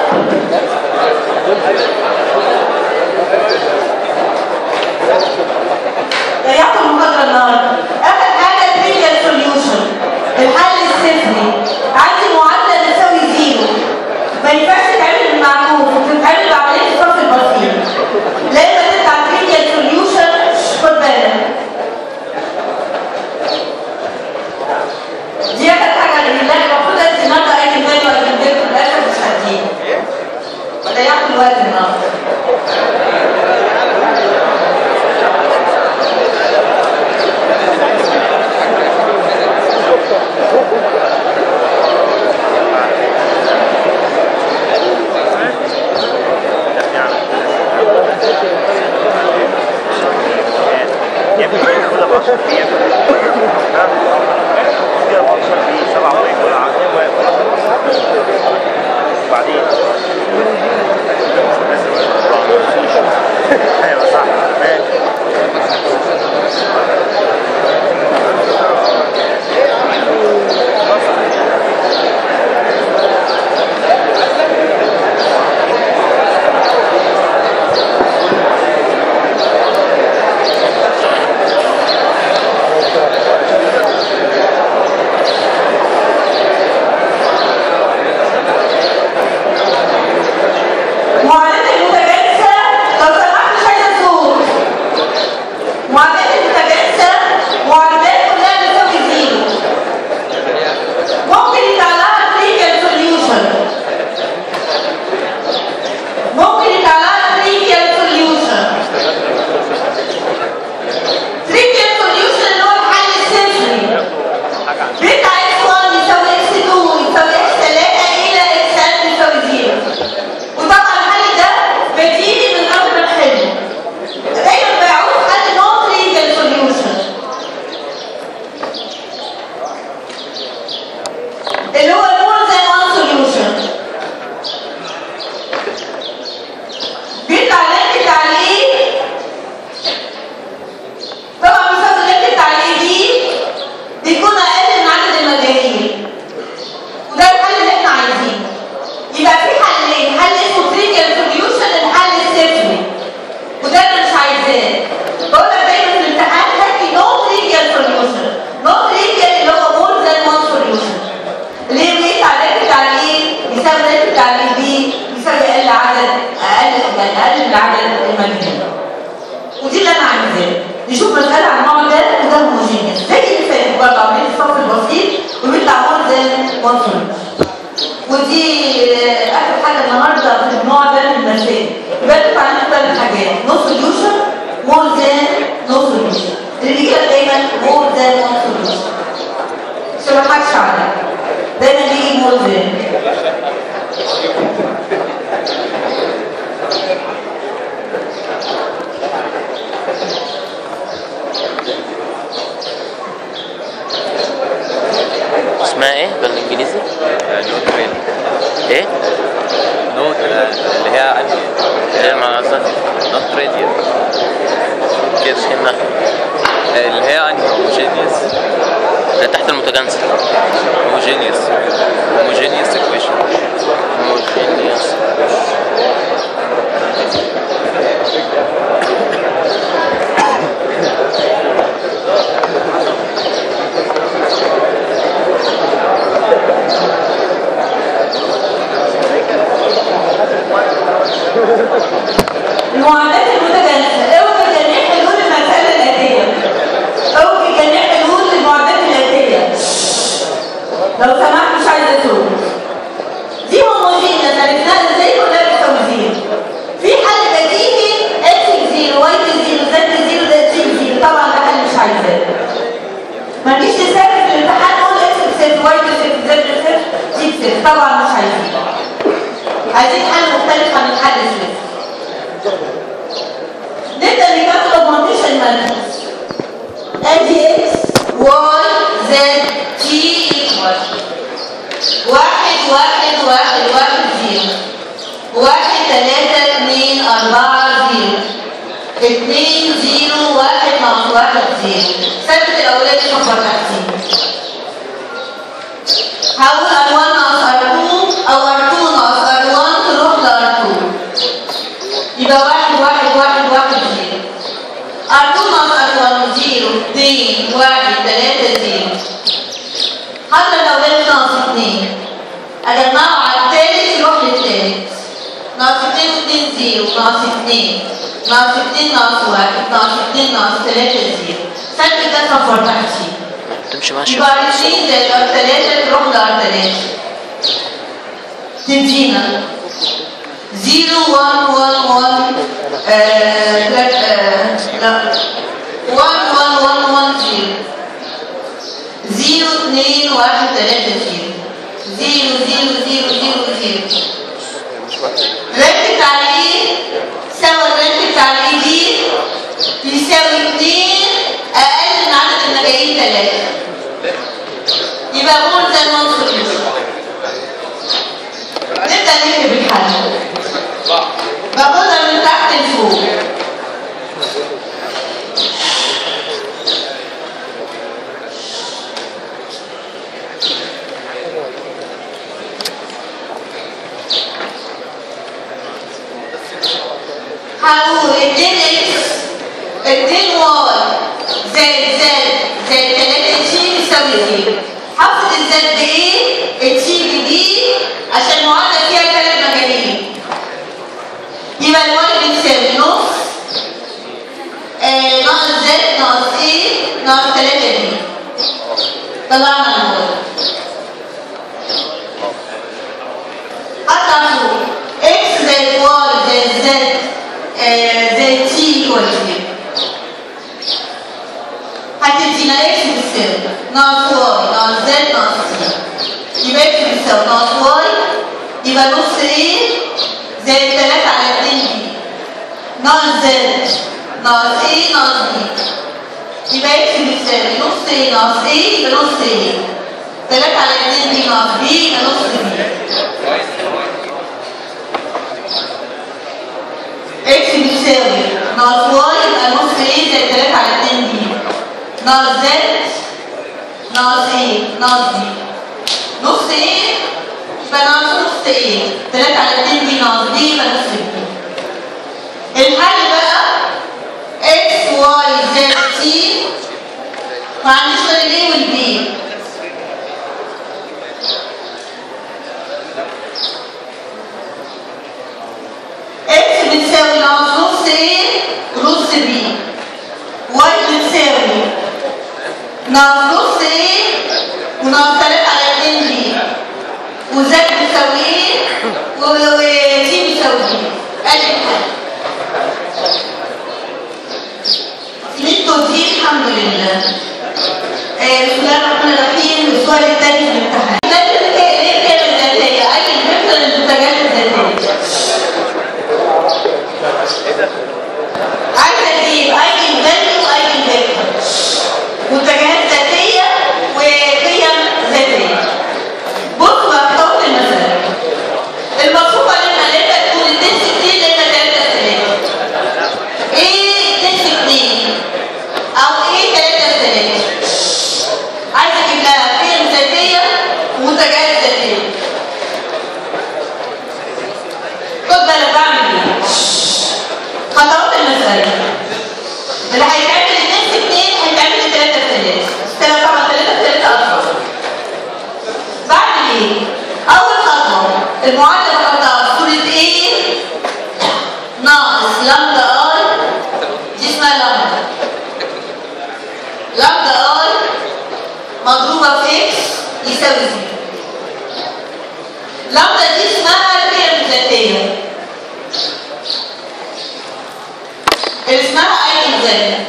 ضيعت المحاضره النهارده اخر حاجه التريكال سوليوشن الحل الصفري عندي معادله تساوي زيرو ما ينفعش تتعمل بالمعكوس وتتعمل بعمليه الصف البسيط لا اما تطلع تريكال سوليوشن خد بالك دي اخر حاجه اللي لا المفروض انت النهارده اي تاني ولا تنزل في الاخر مش هتجيب ضيعت الوقت النهارده يا ابني كل 14 بي ها كل 14 بي 7 واقف ولا 2 واقف وبعدين ايوه صح ماشي زين نشوف مسألة عن نوع ده وده هوموجينيوس زي اللي فات برضه عاملين الصف البسيط وبيطلع مور زين وان ودي آه، اخر حاجه النهارده في النوع ده من المسائل يبقى انتوا اتعلمتوا ثلاث حاجات نو سوليوشن مور ذان نو سوليوشن اللي بيجي لك دايما مور ذان نو سوليوشن عشان ما اضحكش عليك دايما بيجي مور ذان اسمها ايه بالانجليزي؟ نوت ريل ايه؟ نوت اللي هي انهي ايه معنى قصدك؟ نوت ريل كيف كنا اللي هي انهي هوموجينيوس تحت المتجانسة هوموجينيوس هوموجينيوس ايكويشن homogeneous المعادلات المتجانسة اوجد جميع حلول المسألة الآتية اوجد جميع حلول المعادلات الآتية لو سمحت مش عايزة صوت دي هوموجينيوس عرفناها ازاي كلها بتساوي زيرو في حل بديهي اكس زيرو واي زيرو زد زيرو زد زيرو طبعا ده حل مش عايزاه ما تجيش تسافر في الامتحان قول اكس بصفر واي بصفر زد بصفر زي بصفر طبعا مش عايزين عايزين حل مختلف عن الحل الصفر نبدأ نكتب اوجمانتيشن ماتريكس ادي اكس واي زد تي ايكوال واحد واحد واحد واحد زيرو واحد تلاتة اتنين أربعة زيرو اتنين زيرو واحد ناقص واحد زيرو ثبت الأولاد صفر تحتين هقول R1 ناقص R2 أو R2 ناقص R1 تروح ل R2 يبقى واحد واحد واحد واحد زيرو R2 ناقص R1 زيرو اتنين واحد تلاتة زيرو حتى الأولاد ناقص اتنين أجمعه على التالت يروح للتالت ناقص اتنين واتنين زيرو ناقص اتنين ناقص اتنين ناقص واحد ناقص اتنين ناقص تلاتة زيرو سجل ده صفر تحتيه تمشي ماشي يبقى 20 زائد ار 3 تروح لار 3 تدينا 0 1 1 1 آه لا آه لا 1 1 1 1 0 0 2 1 3 0 0 0 0 0 0 ركز على ايه؟ سوى الركز بتاع الاي دي يساوي 2 اقل من عدد المجاهيل 3 يبقى مور ذان وان سوليوشن نبدا نكتب الحل باخدها من تحت لفوق هقول 2 اكس 2 واي زائد زائد زائد 3 تي يساوي زيرو حفظ الزد بايه؟ التي بدي عشان المعادله فيها ثلاث مجانين يبقى الواي بتساوي نص آه ناقص زد ناقص ايه ناقص 3 دي طلعنا الواي اطلع فوق اكس زائد واي زائد زد آه زائد تي ايكوال زيرو هتدينا اكس بتساوي ناقص واي ناقص زد ناقص تي يبقى اكس بتساوي ناقص واي يبقى نص ايه زائد 3 على 2 بي ناقص زد ناقص ايه ناقص بي يبقى اكس بتساوي نص ايه ناقص ايه يبقى نص ايه 3 على 2 بي ناقص بي يبقى نص بي اكس بتساوي ناقص واي يبقى نص ايه زائد 3 على 2 بي ناقص زد ناقص ايه ناقص بي نص ايه يبقى ناقص نص ايه 3 على 2 بي ناقص بي يبقى نص بي الحل بقى اكس واي زد تي ما عنديش غير الايه والبي اكس بتساوي ناقص نص ايه نص بي ناقص نص ايه وناقص 3 على 2 بي وزد بيساوي ايه وتي بيساوي بي ادي الحل سميتو دي الحمد لله آه، بسم الله الرحمن الرحيم السؤال الثاني في الامتحان الذاتية ايه القيم الذاتية؟ أي الفكرة للمنتجات الذاتية عايزة اجيب اي فاليو اي فيكتور منتجات ذاتية وقيم ذاتية بص بقى خطوات المسألة المطلوبة لنا اللي انت تقول الدنس دي اللي انت تلاتة ثلاثة ايه دنس اتنين او ايه تلاتة ثلاثة عايزة اجيب لها قيم ذاتية ومنتجات ذاتية خد بالك بعمل ايه خطوات المسألة اللي هيتعمل النص اتنين هيتعمل تلاتة ثلاثة ثلاثة طبعا ثلاثة ثلاثة أطفال بعمل ايه؟ أول خطوة المعادلة بحطها في صورة ايه؟ ناقص لامدا اي دي اسمها لامدا لامدا اي مضروبة في اكس يساوي زيرو لامدا دي اسمها القيم الذاتية اللي اسمها اي ذاتية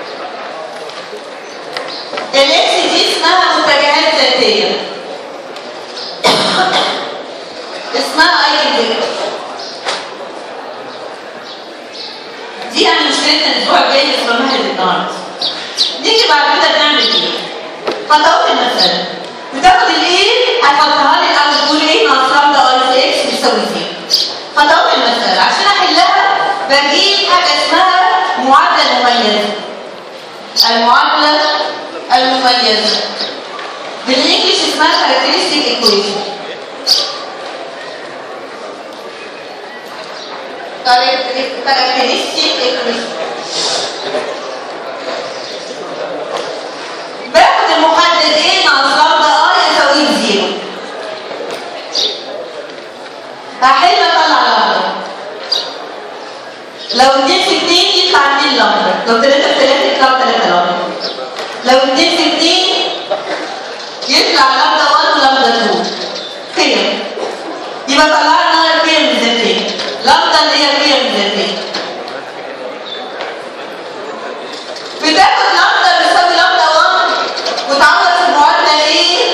الاكس دي اسمها منتجات ذاتية اسمها اي فيكتور دي يعني مشكلتنا الاسبوع الجاي اللي اسمها النهارده نيجي بعد كده نعمل ايه؟ خطوات المسألة بتاخد الايه هتحطها لي الاول تقول ايه ناقص لامدا اي اكس بيساوي زيرو خطوات المسألة عشان احلها بجيب حاجة اسمها معادلة مميزة المعادلة المميزة بالانجلش اسمها characteristic equation characteristic equation باخد المحدد ايه ناقص لامدا اي يساوي زيرو هحل اطلع لامدا لو اتنين في اتنين يطلع اتنين لامدا لو تلاتة في تلاتة يطلعوا تلاتة لامدا لو اتنين في اتنين يطلع لامدا 1 ولامدا 2 قيم يبقى طلعنا القيم الذاتية لامدا اللي هي القيم الذاتية بتاخد لامدا بيساوي لامدا 1 وتعوض في المعادلة ايه؟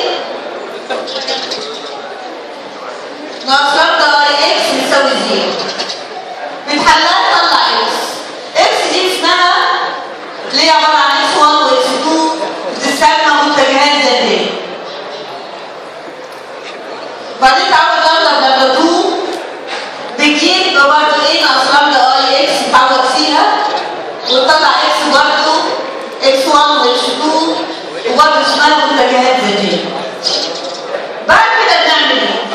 ناقص لامدا اي اكس بيساوي زيرو بتحلها تطلع اكس اكس دي اسمها اللي هي عباره عن اكس 1 واكس 2 بتستخدم منتجات ذاتيه بعدين تعوض لامدا بلامدا 2 بتجيب برضه ايه ناقص لامدا اي اكس تعوض فيها وتطلع اكس برضه اكس 1 واكس 2 وبرضه اسمها منتجات ذاتيه بعد كده بنعمل ايه؟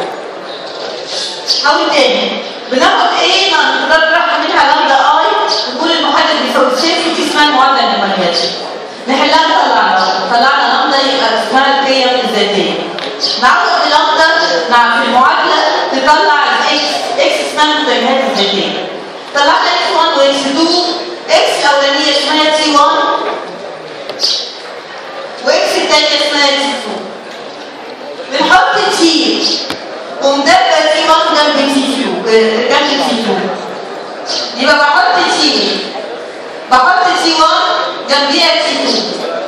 حاول تاني بناخد ايه نطرح منها لامدا اي نقول المحدد بيساوي صفر دي اسمها المعادله المميزه نحلها نطلع لامدا طلعنا لامدا يبقى اسمها القيم الذاتيه نعوض بلامدا نعم في المعادله نطلع الاكس اكس اسمها المنتجات الذاتيه طلعنا اكس 1 واكس 2 اكس الاولانيه اسمها تي 1 واكس الثانيه اسمها تي 2 بنحط تي ومدبر في مصدر جنب تي 2 جنب تي 2 يبقى بحط تي بحط تي 1 جنبيها تي 2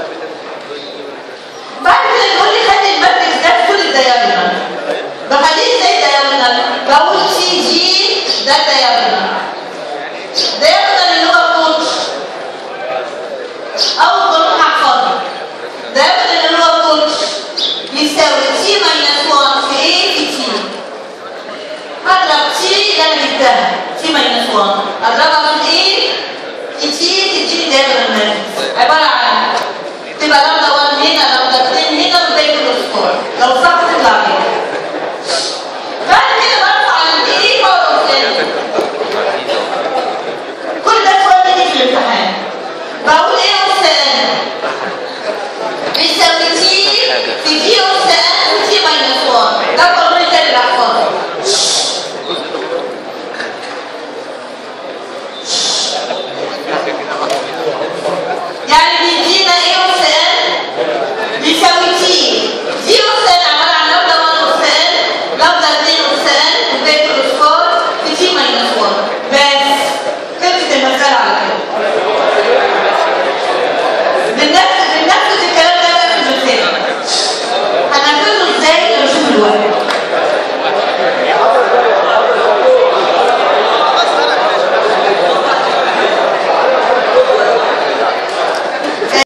بعد كده يقول لي خلي الماتريكس ده في كل الدياجونال بخليه ازاي دياجونال بقول تي جي ده دياجونال دياجونال اللي هو القطر او قانون هحفظه دياجونال اللي هو القطر يساوي تي ماينس 1 في ايه في تي هضرب تي اللي انا جبتها تي ماينس 1 اضربها